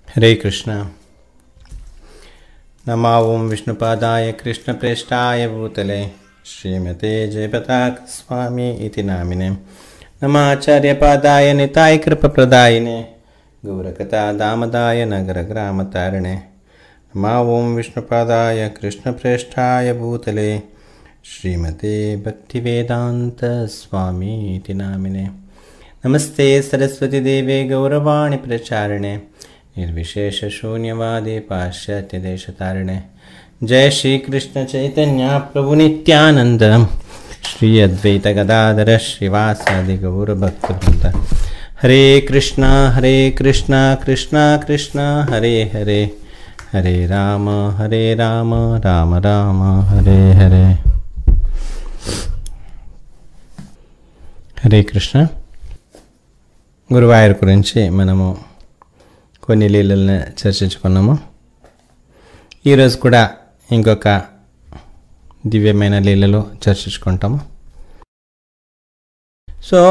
हरे कृष्ण नमा ओं विष्णुपादाय कृष्णप्रेष्ठाय भूतले श्रीमते जयपताक स्वामी इति नामिने नमाचार्यपादाय निताय कृपप्रदायिने गौरकथा दामदाय नगरग्रामतारिणे नमा ओं विष्णुपादाय कृष्णप्रेष्ठाय भूतले श्रीमते भक्तिवेदान्तस्वामी इति नामिने नमस्ते सरस्वतीदेवे गौरवाणि प्रचारिणे निर्विशेषशून्यवादे पाश्चात्यदेशतारिणे जय श्रीकृष्ण चैतन्य प्रभुनित्यानन्द श्री अद्वैतगदाधर श्रीवासादि गौरभक्तवृन्द हरे कृष्ण हरे कृष्ण कृष्ण कृष्ण हरे हरे हरे राम हरे राम राम राम हरे हरे హరే కృష్ణ గురువాయూర్ గురించి మనము కొన్ని లీలల్ని చర్చించుకున్నాము ఈరోజు కూడా ఇంకొక దివ్యమైన లీలలు చర్చించుకుంటాము సో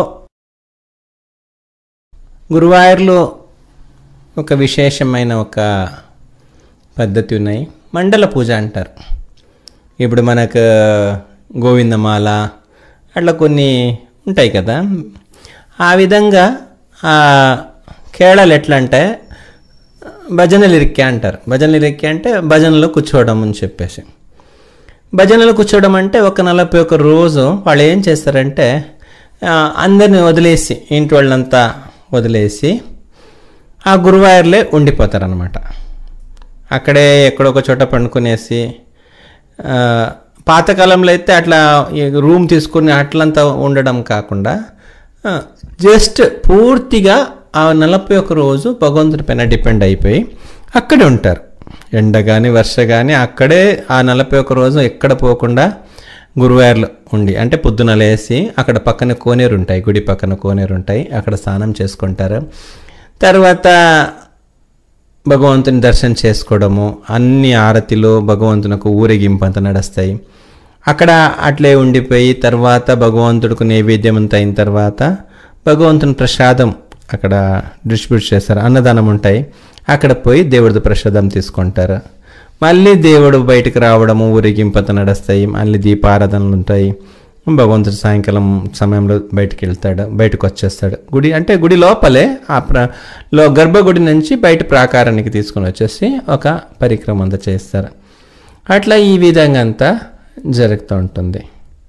గురువాయూర్లో ఒక విశేషమైన ఒక పద్ధతి ఉన్నాయి మండల పూజ అంటారు ఇప్పుడు మనకు గోవిందమాల అట్లా కొన్ని ఉంటాయి కదా ఆ విధంగా ఆ కేళలు ఎట్లా అంటే భజనలు ఇరిక్కి అంటారు భజనలు ఇరిక్కి అంటే భజనలో కూర్చోవడం అని చెప్పేసి భజనలో కూర్చోవడం అంటే ఒక నలభై ఒక రోజు వాళ్ళు ఏం చేస్తారంటే ఆ, అందరిని వదిలేసి ఇంటి వాళ్ళంతా వదిలేసి ఆ గురువాయూర్లే ఉండిపోతారనమాట అక్కడే ఎక్కడో ఒక చోట పండుకునేసి ఆ, పాతకాలంలో అయితే అట్లా ఈ రూమ్ తీసుకుని అట్లంతా ఉండడం కాకుండా ఆ, జస్ట్ పూర్తిగా ఆ నలభై ఒక రోజు భగవంతుడి పైన డిపెండ్ అయిపోయి అక్కడే ఉంటారు ఎండ కానీ వర్ష కానీ అక్కడే ఆ నలభై ఒక రోజు ఎక్కడ పోకుండా గురువాయూర్లో ఉండి అంటే పొద్దున లేసి అక్కడ పక్కన కోనేరు ఉంటాయి గుడి పక్కన కోనేరు ఉంటాయి అక్కడ స్నానం చేసుకుంటారు తర్వాత భగవంతుని దర్శనం చేసుకోవడము అన్ని ఆరతిలో భగవంతునకు ఊరేగింపు అంత నడుస్తాయి అక్కడ అట్లే ఉండిపోయి తర్వాత భగవంతుడికి నైవేద్యం అంత అయిన తర్వాత భగవంతుని ప్రసాదం అక్కడ డిస్ట్రిబ్యూట్ చేస్తారు అన్నదానం ఉంటాయి అక్కడ పోయి దేవుడిది ప్రసాదం తీసుకుంటారు మళ్ళీ దేవుడు బయటకు రావడము ఊరేగింపు అంత నడుస్తాయి మళ్ళీ దీపారాధనలు ఉంటాయి భగవంతుడు సాయంకాలం సమయంలో బయటికి వెళ్తాడు బయటకు వచ్చేస్తాడు గుడి అంటే గుడి లోపలే ఆ ప్ర లో గర్భగుడి నుంచి బయట ప్రాకారానికి తీసుకొని వచ్చేసి ఒక పరిక్రమ అంతా చేస్తారు అట్లా ఈ విధంగా అంతా జరుగుతూ ఉంటుంది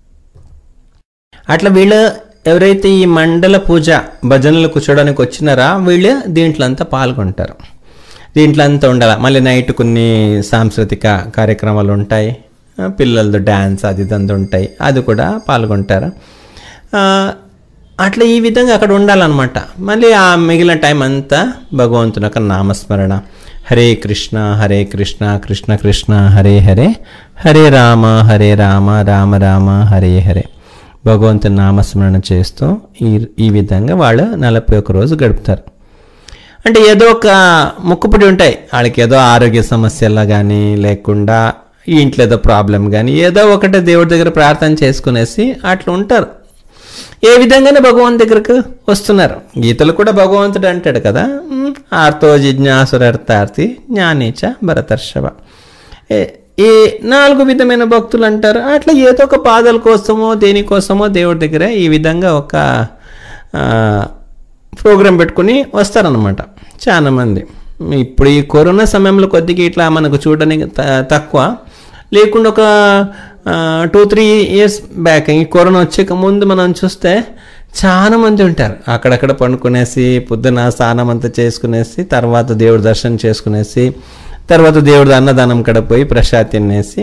అట్లా వీళ్ళు ఎవరైతే ఈ మండల పూజ భజనలు కూర్చోడానికి వచ్చినారా వీళ్ళు దీంట్లో అంతా పాల్గొంటారు దీంట్లో అంతా ఉండాలి మళ్ళీ నైట్ కొన్ని సాంస్కృతిక కార్యక్రమాలు ఉంటాయి ఆ, పిల్లలతో డ్యాన్స్ అది ఇదంతా ఉంటాయి అది కూడా పాల్గొంటారు ఆ, అట్లా ఈ విధంగా అక్కడ ఉండాలన్నమాట మళ్ళీ ఆ మిగిలిన టైం అంతా భగవంతుని యొక్క నామస్మరణ హరే కృష్ణ హరే కృష్ణ కృష్ణ కృష్ణ హరే హరే హరే రామ హరే రామ రామ రామ హరే హరే భగవంతుని నామస్మరణ చేస్తూ ఈ ఈ విధంగా వాళ్ళు నలభై ఒక రోజు గడుపుతారు అంటే ఏదో ఒక ముక్కుపుడి ఉంటాయి వాళ్ళకి ఏదో ఆరోగ్య సమస్యలు కానీ లేకుండా ఈ ఇంట్లో ఏదో ప్రాబ్లం కానీ ఏదో ఒకటి దేవుడి దగ్గర ప్రార్థన చేసుకునేసి అట్లా ఉంటారు ఏ విధంగానే భగవంతు దగ్గరకు వస్తున్నారు గీతలు కూడా భగవంతుడు అంటాడు కదా ఉమ్, ఆర్తో జిజ్ఞాసురర్థార్థి జ్ఞానేచ భరతర్షభ ఏ- ఈ నాలుగు విధమైన భక్తులు అంటారు అట్లా ఏదో ఒక పాదల కోసమో దేనికోసమో దేవుడి దగ్గర ఈ విధంగా ఒక ఆ, ప్రోగ్రాం పెట్టుకుని వస్తారనమాట చాలా మంది ఇప్పుడు ఈ కరోనా సమయంలో కొద్దిగా ఇట్లా మనకు చూడడానికి త- తక్కువ లేకుండా ఒక టూ త్రీ ఇయర్స్ బ్యాక్ ఈ కరోనా వచ్చేక ముందు మనం చూస్తే చాలా మంది ఉంటారు అక్కడక్కడ పండుకునేసి పొద్దున స్నానం అంతా చేసుకునేసి తర్వాత దేవుడి దర్శనం చేసుకునేసి తర్వాత దేవుడి అన్నదానం కడ పోయి ప్రసాద్ తినేసి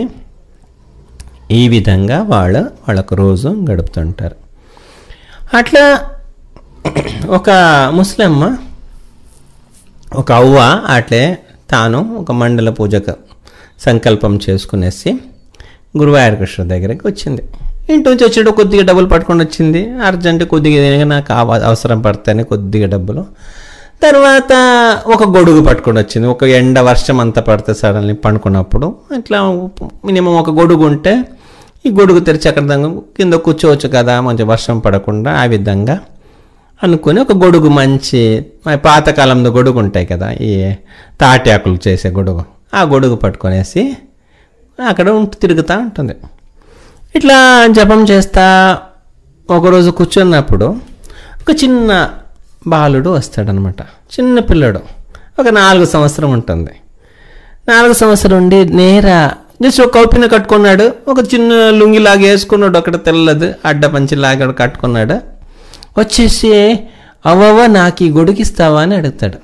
ఈ విధంగా వాళ్ళ వాళ్ళకు రోజు గడుపుతుంటారు అట్లా ఒక ముస్లిమ్మ ఒక అవ్వ అట్లే తాను ఒక మండల పూజకు సంకల్పం చేసుకునేసి గురువాయూర్ కృష్ణ దగ్గరికి వచ్చింది ఇంటి నుంచి వచ్చేటప్పుడు కొద్దిగా డబ్బులు పట్టుకొని వచ్చింది అర్జెంట్ కొద్దిగా ఏదైనా నాకు అవ- అవసరం పడతాయని కొద్దిగా డబ్బులు తర్వాత ఒక గొడుగు పట్టుకొని వచ్చింది ఒక ఎండ వర్షం అంతా పడితే సడన్లీ పండుకున్నప్పుడు ఇట్లా మినిమం ఒక గొడుగు ఉంటే ఈ గొడుగు తెరిచి అక్కడ దాకా కింద కూర్చోవచ్చు కదా మంచి వర్షం పడకుండా ఆ విధంగా అనుకుని ఒక గొడుగు మంచి మన పాతకాలంలో గొడుగు ఉంటాయి కదా ఈ తాటి ఆకులు చేసే గొడుగు ఆ గొడుగు పట్టుకొనేసి అక్కడ ఉంటూ తిరుగుతూ ఉంటుంది ఇట్లా జపం చేస్తా ఒకరోజు కూర్చున్నప్పుడు ఒక చిన్న బాలుడు వస్తాడనమాట చిన్న పిల్లడు ఒక నాలుగు సంవత్సరం ఉంటుంది నాలుగు సంవత్సరం ఉండి నేరా జస్ట్ ఒక కౌపిన కట్టుకున్నాడు ఒక చిన్న లుంగిలాగా వేసుకున్నాడు అక్కడ తెల్లది అడ్డ పంచిలాగా కట్టుకున్నాడు వచ్చేసి అవ్వవ్వ నాకు ఈ గొడుగిస్తావా అని అడుగుతాడు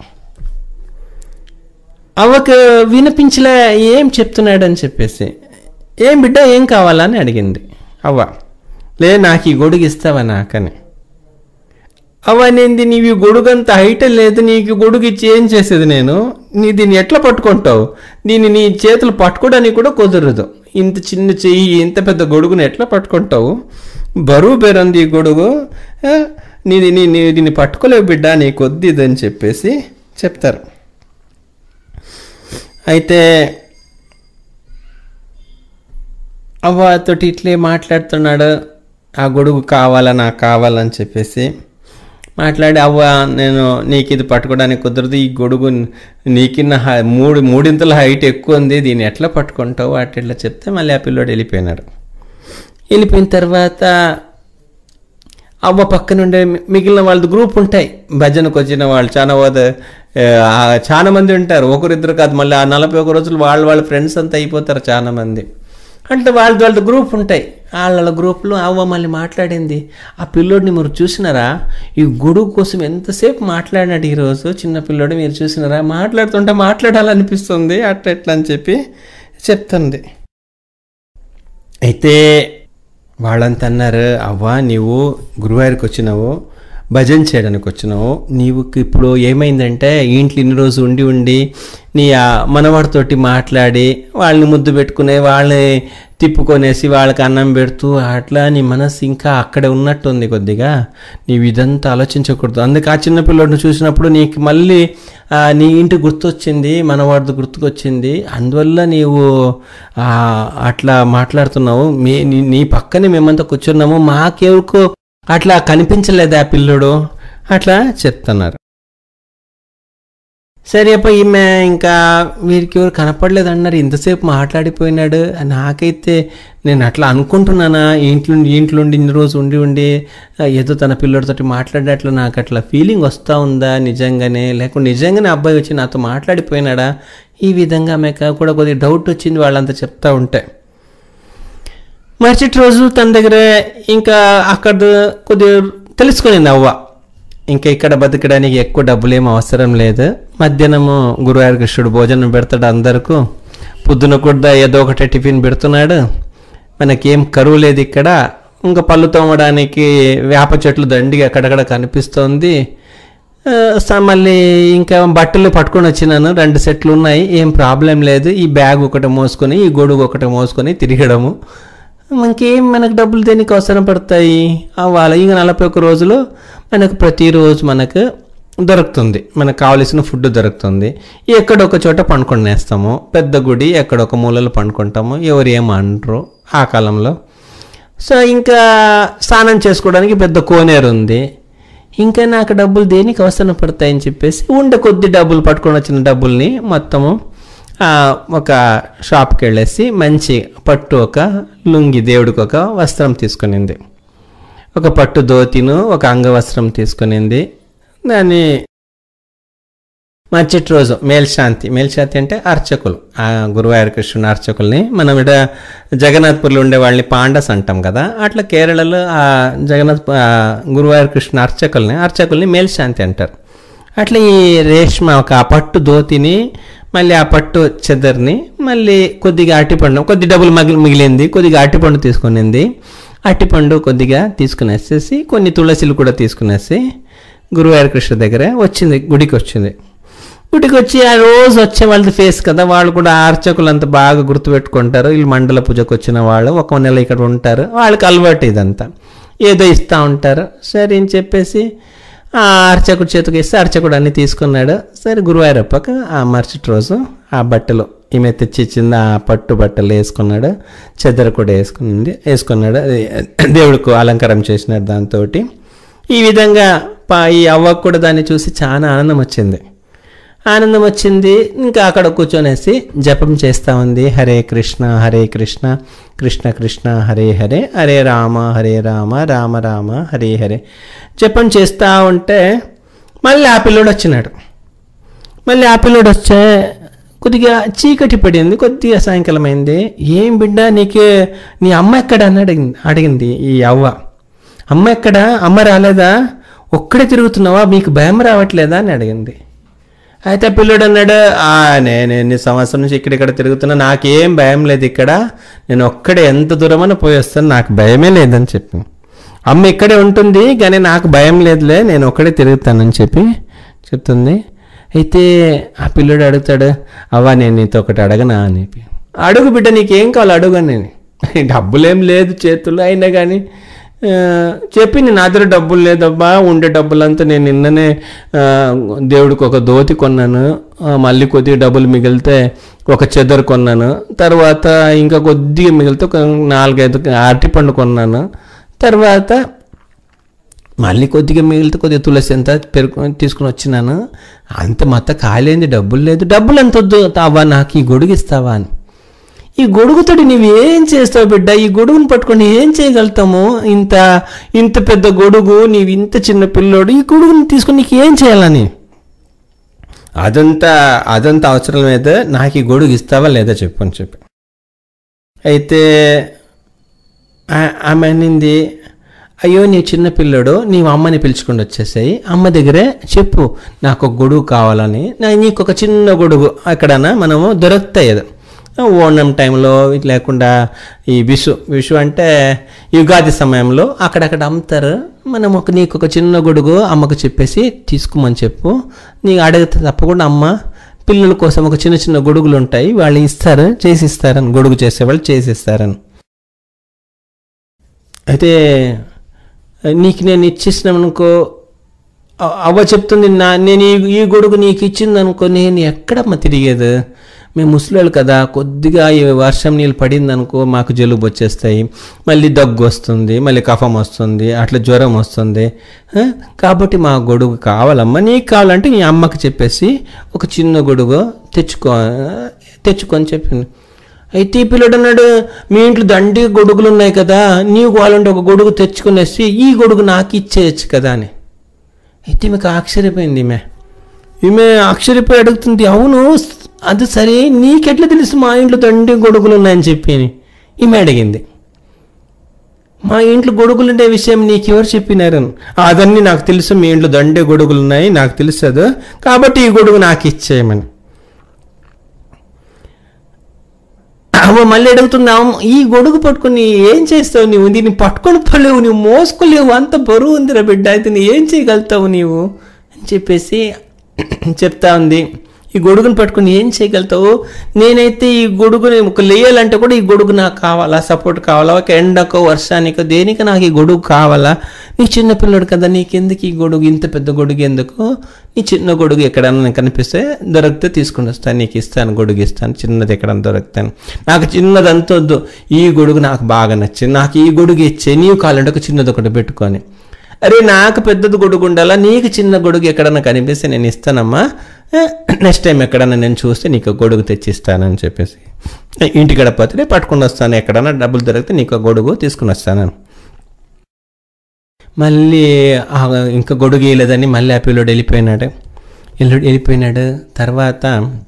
అవ్వకు వినిపించలే ఏం చెప్తున్నాడు అని చెప్పేసి ఏం బిడ్డ ఏం కావాలా అని అడిగింది అవ్వ లే నాకు ఈ గొడుగు ఇస్తావా నాకని అవ్వ నేను నీవి గొడుగంత హైట్ లేదు నీకు గొడుగు ఇచ్చి ఏం చేసేది నేను నీ దీన్ని ఎట్లా పట్టుకుంటావు దీన్ని నీ చేతులు పట్టుకోవడానికి కూడా కుదరదు ఇంత చిన్న చెయ్యి ఇంత పెద్ద గొడుగుని ఎట్లా పట్టుకుంటావు బరువు బెరంది ఈ గొడుగు ఆ, నీది నీ నీ దీన్ని పట్టుకోలేవు బిడ్డ నీకు వద్దు ఇదని చెప్పేసి చెప్తారు అయితే అవ్వతోటి ఇట్లే మాట్లాడుతున్నాడు ఆ గొడుగు కావాలా నాకు కావాలని చెప్పేసి మాట్లాడి అవ్వ నేను నీకు ఇది పట్టుకోవడానికి కుదరదు ఈ గొడుగు నీకిన్న హై- మూడు మూడింతల హైట్ ఎక్కువ ఉంది దీన్ని ఎట్లా పట్టుకుంటావు అట్లా ఇట్లా చెప్తే మళ్ళీ ఆ పిల్లోడు వెళ్ళిపోయినాడు వెళ్ళిపోయిన తర్వాత అవ్వ పక్క నుండి మి- మిగిలిన వాళ్ళది గ్రూప్ ఉంటాయి భజనకు వచ్చిన వాళ్ళు చాలా వద- ఆ, చాలా మంది ఉంటారు ఒకరిద్దరు కాదు మళ్ళీ ఆ నలభై ఒక రోజులు వాళ్ళ వాళ్ళ ఫ్రెండ్స్ అంతా అయిపోతారు చాలా మంది అంటే వాళ్ళ వాళ్ళ గ్రూప్ ఉంటాయి వాళ్ళ గ్రూప్లో అవ్వ మళ్ళీ మాట్లాడింది ఆ పిల్లోడిని మీరు చూసినారా ఈ గొడుగు కోసం ఎంతసేపు మాట్లాడినాడు ఈరోజు చిన్న పిల్లోడు మీరు చూసినారా మాట్లాడుతుంటే మాట్లాడాలనిపిస్తుంది అట్లా ఎట్లా అని చెప్పి చెప్తుంది అయితే వాళ్ళంతా అన్నారు అవ్వా నీవు గురువారికి వచ్చినావు భజన చేయడానికి వచ్చినావు నీవు ఇప్పుడు ఏమైందంటే ఇంట్లో ఇన్ని రోజు ఉండి ఉండి నీ ఆ మనవాడితోటి మాట్లాడి వాళ్ళని ముద్దు పెట్టుకునే వాళ్ళని తిప్పుకొనేసి వాళ్ళకి అన్నం పెడుతూ అట్లా నీ మనసు ఇంకా అక్కడే ఉన్నట్టుంది కొద్దిగా నీవు ఇదంతా ఆలోచించకూడదు అందుకే ఆ చిన్న పిల్లోడిని చూసినప్పుడు నీకు మళ్ళీ ఆ, నీ ఇంటి గుర్తొచ్చింది మనవాడిది గుర్తుకొచ్చింది అందువల్ల నీవు ఆ, అట్లా మాట్లాడుతున్నావు మీ నీ- నీ పక్కనే మేమంతా కూర్చున్నాము మాకెవరికో అట్లా కనిపించలేదు ఆ పిల్లోడు అట్లా చెప్తున్నారు సరే అప్ప ఈమె ఇంకా వీరికి ఎవరు కనపడలేదు అన్నారు ఇంతసేపు మాట్లాడిపోయినాడు నాకైతే నేను అట్లా అనుకుంటున్నానా ఇంట్లో ఇంట్లో ఉండి ఇన్ని రోజు ఉండి ఉండి ఆ, ఏదో తన పిల్లడితోటి మాట్లాడేట్లు నాకు అట్లా ఫీలింగ్ వస్తూ ఉందా నిజంగానే లేకుంటే నిజంగానే అబ్బాయి వచ్చి నాతో మాట్లాడిపోయినాడా ఈ విధంగా ఆమెకు కూడా కొద్దిగా డౌట్ వచ్చింది వాళ్ళంతా చెప్తా ఉంటే మరుసటి రోజు తన దగ్గర ఇంకా అక్కడ కొద్దిగా తెలుసుకునింది అవ్వ ఇంకా ఇక్కడ బతకడానికి ఎక్కువ డబ్బులు ఏం అవసరం లేదు మధ్యాహ్నము గురువారి కృష్ణుడు భోజనం పెడతాడు అందరకు పొద్దున కూడా ఏదో ఒకటి టిఫిన్ పెడుతున్నాడు మనకేం కరువు లేదు ఇక్కడ ఇంకా పళ్ళు తోమడానికి వేప చెట్లు దండిగా అక్కడక్కడ కనిపిస్తోంది ఆ, స- మళ్ళీ ఇంకా బట్టలు పట్టుకొని వచ్చినాను రెండు సెట్లు ఉన్నాయి ఏం ప్రాబ్లం లేదు ఈ బ్యాగ్ ఒకటి మోసుకొని ఈ గొడుగు ఒకటి మోసుకొని తిరగడము మనకేం మనకు డబ్బులు దేనికి అవసరం పడతాయి అవ్వాలి ఇంకా నలభై ఒక్క రోజులు మనకు ప్రతిరోజు మనకు దొరుకుతుంది మనకు కావలసిన ఫుడ్ దొరుకుతుంది ఎక్కడొక చోట పండుకొనేస్తాము పెద్ద గుడి ఎక్కడొక మూలలో పండుకుంటాము ఎవరు ఏమనరు ఆ కాలంలో సో ఇంకా స్నానం చేసుకోవడానికి పెద్ద కోనేరు ఉంది ఇంకా నాకు డబ్బులు దేనికి అవసరం పడతాయని చెప్పేసి ఉండే కొద్ది డబ్బులు పట్టుకొని వచ్చిన డబ్బుల్ని మొత్తము ఆ, ఒక షాప్కి వెళ్ళేసి మంచి పట్టు ఒక లుంగి దేవుడికి ఒక వస్త్రం తీసుకునింది ఒక పట్టు ధోతిను ఒక అంగవస్త్రం తీసుకునింది దాన్ని మరుసటి రోజు మేల్శాంతి మేల్శాంతి అంటే అర్చకులు ఆ గురువాయూర కృష్ణుని అర్చకుల్ని మనం ఇక్కడ జగన్నాథ్పూర్లో ఉండే వాళ్ళని పాండస్ అంటాం కదా అట్లా కేరళలో ఆ జగన్నాథ్ ఆ గురువాయూర కృష్ణ అర్చకుల్ని అర్చకుల్ని మేల్శాంతి అంటారు అట్లా ఈ రేష్మ ఒక ఆ పట్టు ధోతిని మళ్ళీ ఆ పట్టు చెదర్ని మళ్ళీ కొద్దిగా అరటిపండు కొద్ది డబ్బులు మిగిలి మిగిలింది కొద్దిగా అరటిపండు తీసుకునింది అరటిపండు కొద్దిగా తీసుకునేసేసి కొన్ని తులసిలు కూడా తీసుకునేసి గురువాయూర కృష్ణ దగ్గర వచ్చింది గుడికి వచ్చింది గుడికి వచ్చి ఆ రోజు వచ్చే వాళ్ళది ఫేస్ కదా వాళ్ళు కూడా ఆ అర్చకులు అంతా బాగా గుర్తుపెట్టుకుంటారు వీళ్ళు మండల పూజకు వచ్చిన వాళ్ళు ఒక నెల ఇక్కడ ఉంటారు వాళ్ళకి అలవాటు ఇదంతా ఏదో ఇస్తూ ఉంటారు సరే అని చెప్పేసి ఆ అర్చకుడు చేతికి ఇస్తే అర్చకుడు అన్ని తీసుకున్నాడు సరే గురువాయూరప్పక ఆ మరుసటి రోజు ఆ బట్టలు ఈమె తెచ్చి ఇచ్చింది ఆ పట్టు బట్టలు వేసుకున్నాడు చెద్దర కూడా వేసుకునింది వేసుకున్నాడు అది దేవుడికి అలంకారం చేసినాడు దాంతో ఈ విధంగా పా- ఈ అవ్వకు కూడా దాన్ని చూసి చాలా ఆనందం వచ్చింది ఆనందం వచ్చింది ఇంకా అక్కడ కూర్చొనేసి జపం చేస్తూ ఉంది హరే కృష్ణ హరే కృష్ణ కృష్ణ కృష్ణ హరే హరే హరే రామ హరే రామ రామ రామ హరే హరే జపం చేస్తూ ఉంటే మళ్ళీ ఆ పిల్లోడు వచ్చినాడు మళ్ళీ ఆ పిల్లోడు వచ్చే కొద్దిగా చీకటి పడింది కొద్దిగా సాయంకాలం అయింది ఏం బిడ్డ నీకు నీ అమ్మ ఎక్కడ అని అడిగింది అడిగింది ఈ అవ్వ అమ్మ ఎక్కడ అమ్మ రాలేదా ఒక్కడే తిరుగుతున్నావా మీకు భయం రావట్లేదా అని అడిగింది అయితే ఆ పిల్లడు అన్నాడు "ఆ, నేను ఎన్ని సంవత్సరం నుంచి ఇక్కడిక్కడ తిరుగుతున్నా నాకేం భయం లేదు ఇక్కడ నేను ఒక్కడే ఎంత దూరమని పోయి వస్తాను నాకు భయమే లేదని చెప్పి అమ్మ ఇక్కడే ఉంటుంది కానీ నాకు భయం లేదులే నేను ఒక్కడే తిరుగుతానని చెప్పి చెప్తుంది అయితే ఆ పిల్లడు అడుగుతాడు అవ్వ నేను నీతో ఒకటి అడగనా అని చెప్పి అడుగు బిడ్డ నీకేం కావాలి అడుగు అని నేను డబ్బులేం లేదు చేతుల్లో అయినా కానీ ఆ, చెప్పింది నా దగ్గర డబ్బులు లేదబ్బా ఉండే డబ్బులంతా నేను నిన్ననే ఆ, దేవుడికి ఒక ధోతి కొన్నాను ఆ, మళ్ళీ కొద్దిగా డబ్బులు మిగిలితే ఒక చెదరు కొన్నాను తర్వాత ఇంకా కొద్దిగా మిగిలితే ఒక నాలుగైదు అరటిపండు కొన్నాను తర్వాత మళ్ళీ కొద్దిగా మిగిలితే కొద్దిగా తులసి ఎంత పెరుగు తీసుకుని వచ్చినాను అంత మొత్తం ఖాళీ డబ్బులు లేదు డబ్బులు ఎంత వద్దు అవ్వా నాకు ఈ గొడుగు ఇస్తావా అని ఈ గొడుగుతోటి నువ్వు ఏం చేస్తావు బిడ్డ ఈ గొడుగును పట్టుకొని ఏం చేయగలుగుతాము ఇంత ఇంత పెద్ద గొడుగు నీవు ఇంత చిన్న పిల్లోడు ఈ గొడుగుని తీసుకొని నీకు ఏం చేయాలని అదంతా అదంతా అవసరం లేదు నాకు ఈ గొడుగు ఇస్తావా లేదా చెప్పు అని చెప్పి అయితే ఆ- ఆమె అనింది అయ్యో నీ చిన్న పిల్లడు నీవు అమ్మని పిలుచుకొని వచ్చేసాయి అమ్మ దగ్గరే చెప్పు నాకు ఒక గొడుగు కావాలని నా నీకు ఒక చిన్న గొడుగు ఎక్కడన్నా మనము దొరుకుతాయి అది ఓణం టైంలో ఇది లేకుండా ఈ విషు విషు అంటే ఈ యుగాది సమయంలో అక్కడక్కడ అమ్ముతారు మనం ఒక నీకు ఒక చిన్న గొడుగు అమ్మకు చెప్పేసి తీసుకోమని చెప్పు నీకు అడిగితే తప్పకుండా అమ్మ పిల్లల కోసం ఒక చిన్న చిన్న గొడుగులు ఉంటాయి వాళ్ళు ఇస్తారు చేసి ఇస్తారని గొడుగు చేసేవాళ్ళు చేసి ఇస్తారని అయితే నీకు నేను ఇచ్చేసినాం అనుకో అ- అవ్వ చెప్తుంది నా నేను ఈ ఈ గొడుగు నీకు ఇచ్చింది అనుకో నేను ఎక్కడమ్మా తిరిగేది మేము ముసలోళ్ళు కదా కొద్దిగా ఈ వర్షం నీళ్ళు పడింది అనుకో మాకు జలుబు వచ్చేస్తాయి మళ్ళీ దగ్గు వస్తుంది మళ్ళీ కఫం వస్తుంది అట్లా జ్వరం వస్తుంది ఆ? కాబట్టి మా గొడుగు కావాలమ్మా నీకు కావాలంటే నీ అమ్మకి చెప్పేసి ఒక చిన్న గొడుగు తెచ్చుకో తెచ్చుకొని చెప్పింది అయితే ఈ పిల్లడు అన్నాడు మీ ఇంట్లో దండి గొడుగులు ఉన్నాయి కదా నీవు కావాలంటే ఒక గొడుగు తెచ్చుకునేసి ఈ గొడుగు నాకు ఇచ్చేయచ్చు కదా అని అయితే మీకు ఆశ్చర్యపోయింది ఈమె ఈమె ఆశ్చర్యపోయి అడుగుతుంది అవును అది సరే నీకెట్లా తెలుసు మా ఇంట్లో దండి గొడుగులు ఉన్నాయని చెప్పి ఈమె అడిగింది మా ఇంట్లో గొడుగులు ఉండే విషయం నీకు ఎవరు చెప్పినారు అదన్నీ నాకు తెలుసు మీ ఇంట్లో దండే గొడుగులు ఉన్నాయి నాకు తెలుసదు కాబట్టి ఈ గొడుగు నాకు ఇచ్చేయమని అవ్వ మళ్ళీ అడుగుతున్నావు ఈ గొడుగు పట్టుకుని ఏం చేస్తావు నీవు దీన్ని పట్టుకొని పోలేవు నువ్వు మోసుకోలేవు అంత బరువు ఉందిరా బిడ్డ అయితే నువ్వు ఏం చేయగలుగుతావు నీవు అని చెప్పేసి చెప్తా ఉంది ఈ గొడుగును పట్టుకుని ఏం చేయగలుగుతావు నేనైతే ఈ గొడుగుని ఒక లేయాలంటే కూడా ఈ గొడుగు నాకు కావాలా సపోర్ట్ కావాలా ఒక ఎండకో వర్షానికో దేనికి నాకు ఈ గొడుగు కావాలా నీ చిన్న పిల్లడు కదా నీకెందుకు ఈ గొడుగు ఇంత పెద్ద గొడుగు ఎందుకు నీ చిన్న గొడుగు ఎక్కడన్నా నాకు కనిపిస్తే దొరికితే తీసుకుని వస్తాను నీకు ఇస్తాను గొడుగు ఇస్తాను చిన్నది ఎక్కడన్నా దొరుకుతాను నాకు చిన్నది అంత వద్దు ఈ గొడుగు నాకు బాగా నచ్చింది నాకు ఈ గొడుగు ఇచ్చే నీవు కావాలంటే ఒక చిన్నది ఒకటి పెట్టుకొని అరే నాకు పెద్దది గొడుగు ఉండాలా నీకు చిన్న గొడుగు ఎక్కడన్నా కనిపిస్తే నేను ఇస్తానమ్మా నెక్స్ట్ టైం ఎక్కడన్నా నేను చూస్తే నీకు ఒక గొడుగు తెచ్చిస్తానని చెప్పేసి ఇంటి గడపతే పట్టుకుని వస్తాను ఎక్కడన్నా డబ్బులు దొరికితే నీకు ఒక గొడుగు తీసుకుని వస్తాను మళ్ళీ ఆ ఇంకా గొడుగు వేయలేదని మళ్ళీ ఆ పిల్లోడు వెళ్ళిపోయినాడు వెళ్ళి వెళ్ళిపోయినాడు తర్వాత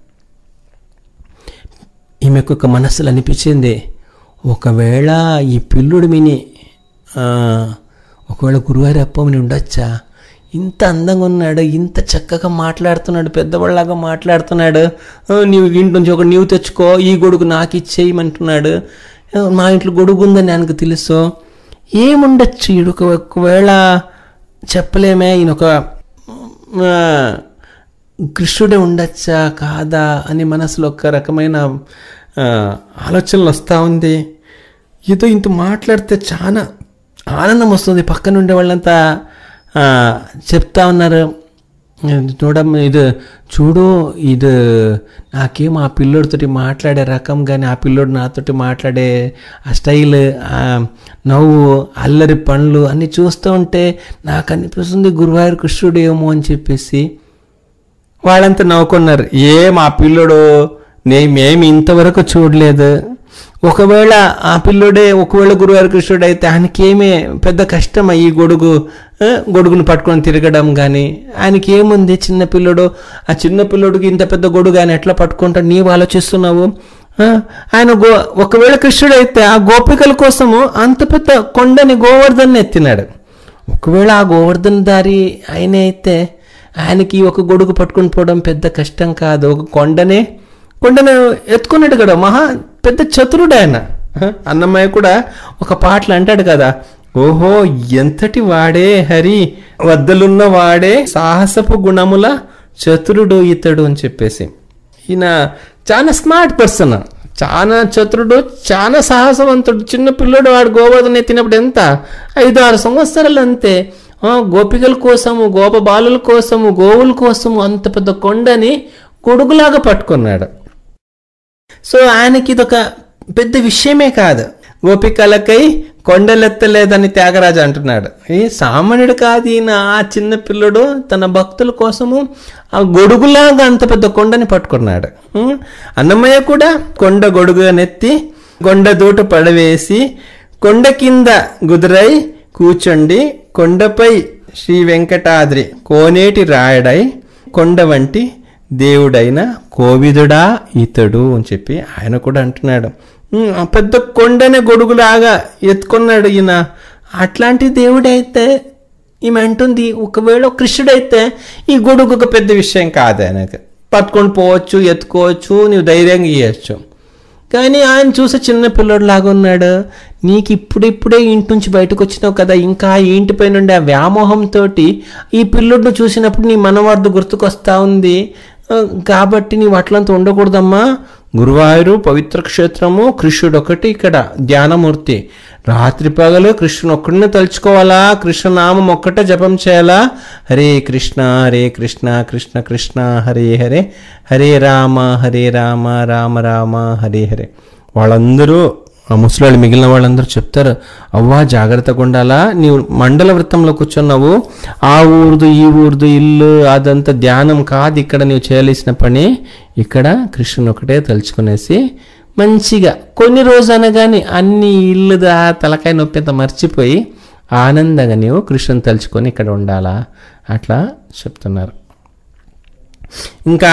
ఈమెకు ఒక మనసులో అనిపించింది ఒకవేళ ఈ పిల్లుడు మిని ఆ, ఒకవేళ గురువారి అప్పమని ఉండొచ్చా ఇంత అందంగా ఉన్నాడు ఇంత చక్కగా మాట్లాడుతున్నాడు పెద్దవాళ్ళలాగా మాట్లాడుతున్నాడు ఆ, నీవు ఇంటి నుంచి ఒక నీవు తెచ్చుకో ఈ గొడుగు నాకు ఇచ్చేయమంటున్నాడు ఆ, మా ఇంట్లో గొడుగు ఉందని ఆయనకు తెలుసు ఏముండొచ్చు ఈడు ఒక ఒకవేళ చెప్పలేమే ఈయన ఒక ఆ, కృష్ణుడే ఉండొచ్చా కాదా అని మనసులో ఒక రకమైన ఆ, ఆలోచనలు వస్తూ ఉంది ఏదో ఇంత మాట్లాడితే చాలా ఆనందం వస్తుంది పక్కన ఉండే వాళ్ళంతా ఆ, చెప్తా ఉన్నారు చూడమ్మ ఇది చూడు ఇది నాకేం ఆ పిల్లోడితోటి మాట్లాడే రకం కానీ ఆ పిల్లోడు నాతోటి మాట్లాడే ఆ స్టైల్ ఆ నవ్వు అల్లరి పనులు అన్నీ చూస్తూ ఉంటే నాకు అనిపిస్తుంది గురువాయూర్ కృష్ణుడు ఏమో అని చెప్పేసి వాళ్ళంతా నవ్వుకున్నారు ఏం ఆ పిల్లోడు మేమేమి ఇంతవరకు చూడలేదు ఒకవేళ ఆ పిల్లోడే ఒకవేళ గురువారి కృష్ణుడు అయితే ఆయనకేమే పెద్ద కష్టం ఈ గొడుగు ఆ, గొడుగును పట్టుకొని తిరగడం కానీ ఆయనకి ఏముంది చిన్న పిల్లోడు ఆ చిన్న పిల్లోడికి ఇంత పెద్ద గొడుగు ఆయన ఎట్లా పట్టుకుంటాడు నీవు ఆలోచిస్తున్నావు ఆ, ఆయన గో ఒకవేళ కృష్ణుడు అయితే ఆ గోపికల కోసము అంత పెద్ద కొండని గోవర్ధన్ ఎత్తినాడు ఒకవేళ ఆ గోవర్ధన్ దారి ఆయన అయితే ఆయనకి ఒక గొడుగు పట్టుకొని పోవడం పెద్ద కష్టం కాదు ఒక కొండనే కొండను ఎత్తుకున్నాడు కదా మహా పెద్ద చతురుడు ఆయన హ? అన్నమయ్య కూడా ఒక పాటలు అంటాడు కదా ఓహో ఎంతటి వాడే హరి వద్దలున్న వాడే సాహసపు గుణముల చతురుడు ఇతడు అని చెప్పేసి ఈయన చాలా స్మార్ట్ పర్సన్ చాలా చతురుడు చాలా సాహసవంతుడు చిన్న పిల్లడు వాడు గోవర్ధన ఎత్తినప్పుడు ఎంత ఐదు ఆరు సంవత్సరాలు అంతే ఆ, గోపికల కోసము గోప బాలుల కోసము గోవుల కోసము అంత పెద్ద కొండని కొడుకులాగా పట్టుకున్నాడు సో ఆయనకి ఇదొక పెద్ద విషయమే కాదు గోపికలకై కొండలెత్తలేదని త్యాగరాజు అంటున్నాడు ఈ సామాన్యుడు కాదు ఈయన ఆ చిన్న పిల్లడు తన భక్తుల కోసము ఆ గొడుగులాగా అంత పెద్ద కొండని పట్టుకున్నాడు ఉం? అన్నమయ్య కూడా కొండ గొడుగునెత్తి కొండ దూట పడవేసి కొండ కింద గుదురై కూర్చొండి కొండపై శ్రీ వెంకటాద్రి కోనేటి రాయడై కొండ వంటి దేవుడైన కోవిదుడా ఇతడు అని చెప్పి ఆయన కూడా అంటున్నాడు ఉమ్, ఆ పెద్ద కొండనే గొడుగులాగా ఎత్తుకున్నాడు ఈయన అట్లాంటి దేవుడైతే ఈమె అంటుంది ఒకవేళ కృష్ణుడైతే ఈ గొడుగు ఒక పెద్ద విషయం కాదు ఆయనకు పట్టుకొని పోవచ్చు ఎత్తుకోవచ్చు నీవు ధైర్యంగా ఇవ్వచ్చు కానీ ఆయన చూసే చిన్న పిల్లడు లాగా ఉన్నాడు నీకు ఇప్పుడిప్పుడే ఇంటి నుంచి బయటకు వచ్చినావు కదా ఇంకా ఈ ఇంటిపై నుండి ఆ వ్యామోహంతో ఈ పిల్లోడిని చూసినప్పుడు నీ మనవార్డు గుర్తుకొస్తా ఉంది ఆ, కాబట్టి నీవు అట్లంతా ఉండకూడదమ్మా గురువాయూరు పవిత్ర క్షేత్రము కృష్ణుడు ఒకటి ఇక్కడ ధ్యానమూర్తి రాత్రి పగలు కృష్ణుని ఒక్కడిని తలుచుకోవాలా కృష్ణనామం ఒక్కటే జపం చేయాలా హరే కృష్ణ హరే కృష్ణ కృష్ణ కృష్ణ హరే హరే హరే రామ హరే రామ రామ రామ హరే హరే వాళ్ళందరూ ఆ ముసలాళ్ళు మిగిలిన వాళ్ళందరూ చెప్తారు అవ్వా జాగ్రత్తగా ఉండాలా నీవు మండల వృత్తంలో కూర్చున్నావు ఆ ఊరుదు ఈ ఊరుదు ఇల్లు అదంతా ధ్యానం కాదు ఇక్కడ నీవు చేయాల్సిన పని ఇక్కడ కృష్ణుని ఒకటే తలుచుకునేసి మంచిగా కొన్ని రోజు అనగానే అన్ని ఇల్లుదా తలకాయ నొప్పి అంతా మర్చిపోయి ఆనందంగా నీవు కృష్ణుని తలుచుకొని ఇక్కడ ఉండాలా అట్లా చెప్తున్నారు ఇంకా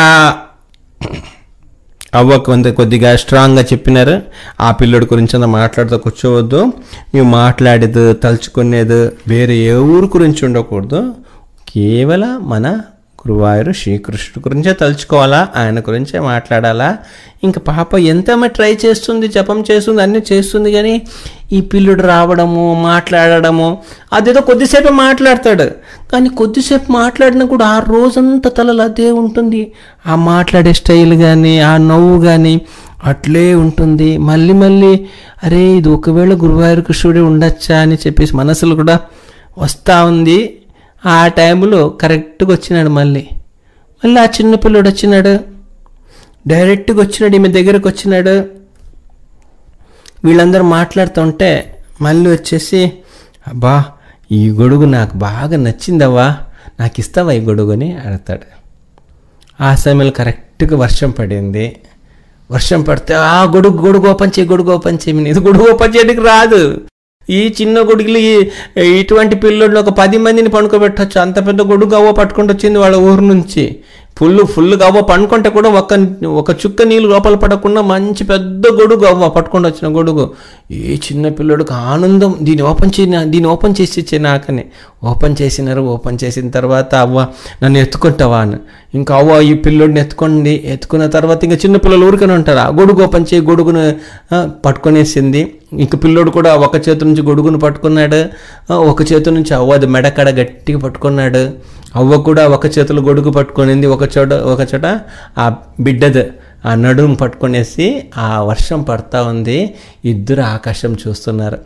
అవ్వ కొంత కొద్దిగా స్ట్రాంగ్గా చెప్పినారు ఆ పిల్లడి గురించి అంతా మాట్లాడుతూ కూర్చోవద్దు ನೀವು మాట్లాడేది తలుచుకునేది వేరే ఏ ఊరు గురించి ఉండకూడదు కేవలం మన గురువాయూరు శ్రీకృష్ణుడు గురించే తలుచుకోవాలా ఆయన గురించే మాట్లాడాలా ఇంకా పాప ఎంత ట్రై చేస్తుంది జపం చేస్తుంది అన్నీ చేస్తుంది కానీ ఈ పిల్లుడు రావడము మాట్లాడడము అదేదో కొద్దిసేపు మాట్లాడతాడు కానీ కొద్దిసేపు మాట్లాడినా కూడా ఆ రోజంతా తలలో అదే ఉంటుంది ఆ మాట్లాడే స్టైల్ కానీ ఆ నవ్వు కానీ అట్లే ఉంటుంది మళ్ళీ మళ్ళీ అరే ఇది ఒకవేళ గురువాయూరు కృష్ణుడే ఉండొచ్చా అని చెప్పేసి మనసులో కూడా వస్తూ ఉంది ఆ టైంలో కరెక్ట్గా వచ్చినాడు మళ్ళీ మళ్ళీ ఆ చిన్న పిల్లడు వచ్చినాడు డైరెక్ట్గా వచ్చినాడు ఈమె దగ్గరకు వచ్చినాడు వీళ్ళందరూ మాట్లాడుతుంటే మళ్ళీ వచ్చేసి అబ్బా ఈ గొడుగు నాకు బాగా నచ్చిందవ్వా నాకు ఇస్తావా ఈ గొడుగుని అడతాడు ఆ సమయంలో కరెక్ట్గా వర్షం పడింది వర్షం పడితే ఆ గొడుగు గొడుగు ఓపెన్ చేయి గొడుగు ఓపెన్ చేయమని ఇది గొడుగు ఓపెన్ చేయడానికి రాదు ఈ చిన్న గొడుగులు ఈ- ఇటువంటి పిల్లోడిని ఒక పది మందిని పండుకోబెట్టచ్చు అంత పెద్ద గొడుగు అవ్వ పట్టుకుంటూ వచ్చింది వాళ్ళ ఊరు నుంచి ఫుల్ ఫుల్గా అవ్వ పండుకుంటే కూడా ఒక ఒక చుక్క నీళ్ళు లోపల పడకుండా మంచి పెద్ద గొడుగు అవ్వ పట్టుకొని వచ్చిన గొడుగు ఈ చిన్న పిల్లడికి ఆనందం దీన్ని ఓపెన్ చేయ దీన్ని ఓపెన్ చేసి ఇచ్చే నాకని ఓపెన్ చేసినారు ఓపెన్ చేసిన తర్వాత అవ్వ నన్ను ఎత్తుకుంటావా అని ఇంకా అవ్వ ఈ పిల్లోడిని ఎత్తుకోండి ఎత్తుకున్న తర్వాత ఇంకా చిన్న పిల్లలు ఊరికనే ఉంటారు ఆ గొడుగు ఓపెన్ చేయి గొడుగును ఆ, పట్టుకొనేసింది ఇంక పిల్లోడు కూడా ఒక చేతి నుంచి గొడుగును పట్టుకున్నాడు ఆ, ఒక చేతి నుంచి అవ్వ అది మెడకడ గట్టిగా పట్టుకున్నాడు అవ్వ కూడా ఒక చేతులు గొడుగు పట్టుకొనింది ఒక చోట ఒక చోట ఆ బిడ్డది ఆ నడుము పట్టుకొనేసి ఆ వర్షం పడతా ఉంది ఇద్దరు ఆకాశం చూస్తున్నారు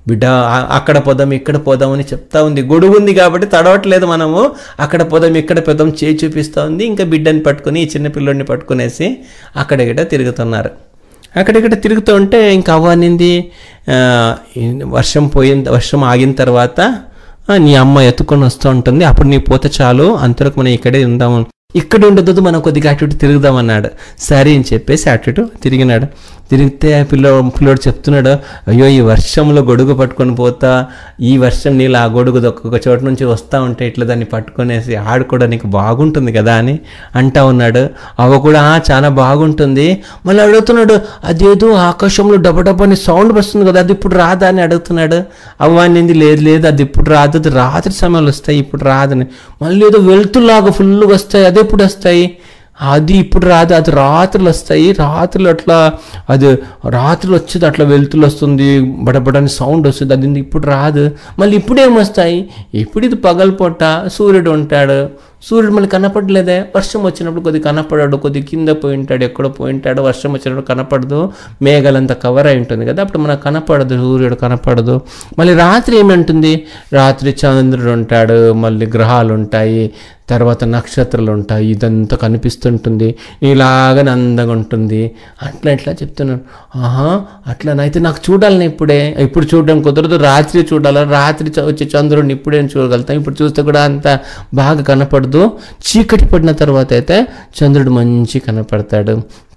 బిడ్డ ఆ- అక్కడ పోదాం ఇక్కడ పోదాం అని చెప్తా ఉంది గొడుగు ఉంది కాబట్టి తడవట్లేదు మనము అక్కడ పోదాం ఇక్కడ పోదాం చేయి చూపిస్తూ ఉంది ఇంకా బిడ్డని పట్టుకొని ఈ చిన్న పిల్లోడిని పట్టుకునేసి అక్కడ ఇక్కడ తిరుగుతున్నారు అక్కడిక్కడ తిరుగుతూ ఉంటే ఇంకా అవ్వనింది ఆ, ఈ వర్షం పోయిన వర్షం ఆగిన తర్వాత ఆ, నీ అమ్మ ఎత్తుకొని వస్తూ ఉంటుంది అప్పుడు నీ పోతే చాలు అంతవరకు మనం ఇక్కడే ఉందాము ఇక్కడ ఉండదు మనం కొద్దిగా అటు ఇటు తిరుగుదాం అన్నాడు సరే అని చెప్పేసి అటు ఇటు తిరిగినాడు తిరిగితే ఆ పిల్ల పిల్లోడు చెప్తున్నాడు అయ్యో ఈ వర్షంలో గొడుగు పట్టుకొని పోతా ఈ వర్షం నీళ్ళు ఆ గొడుగు ఒక్కొక్క చోట నుంచి వస్తూ ఉంటే ఇట్లా దాన్ని పట్టుకొనేసి ఆడుకోవడానికి బాగుంటుంది కదా అని అంటా ఉన్నాడు అవ కూడా "ఆ, చాలా బాగుంటుంది మళ్ళీ అడుగుతున్నాడు అదేదో ఆకాశంలో డబ్బడబ్బని సౌండ్ వస్తుంది కదా అది ఇప్పుడు రాదా అని అడుగుతున్నాడు అవ్వ అనింది లేదు లేదు అది ఇప్పుడు రాదు అది రాత్రి సమయంలో వస్తాయి ఇప్పుడు రాదని మళ్ళీ ఏదో వెళ్తులాగా ఫుల్గా వస్తాయి అది ఎప్పుడు వస్తాయి అది ఇప్పుడు రాదు అది రాత్రులు వస్తాయి రాత్రులు అట్లా అది రాత్రులు వచ్చేది అట్లా వెలుతులు వస్తుంది బడబడని సౌండ్ వస్తుంది అది ఇప్పుడు రాదు మళ్ళీ ఇప్పుడు ఏమొస్తాయి ఇప్పుడు ఇది పగలపొట్ట సూర్యుడు ఉంటాడు సూర్యుడు మళ్ళీ కనపడలేదే వర్షం వచ్చినప్పుడు కొద్ది కనపడాడు కొద్ది కింద పోయి ఉంటాడు ఎక్కడో పోయి ఉంటాడు వర్షం వచ్చినప్పుడు కనపడదు మేఘాలంతా కవర్ అయి ఉంటుంది కదా అప్పుడు మనకు కనపడదు సూర్యుడు కనపడదు మళ్ళీ రాత్రి ఏమంటుంది రాత్రి చంద్రుడు ఉంటాడు మళ్ళీ గ్రహాలు ఉంటాయి తర్వాత నక్షత్రాలు ఉంటాయి ఇదంతా కనిపిస్తుంటుంది ఇలాగనే అందంగా ఉంటుంది అట్లా ఇట్లా చెప్తున్నాను ఆహా అట్లనైతే నాకు చూడాలని ఇప్పుడే ఇప్పుడు చూడడం కుదరదు రాత్రి చూడాలి రాత్రి చ- వచ్చే చంద్రుడిని ఇప్పుడే చూడగలుగుతాం ఇప్పుడు చూస్తే కూడా అంత బాగా కనపడదు చీకటి పడిన తర్వాత అయితే చంద్రుడు మంచి కనపడతాడు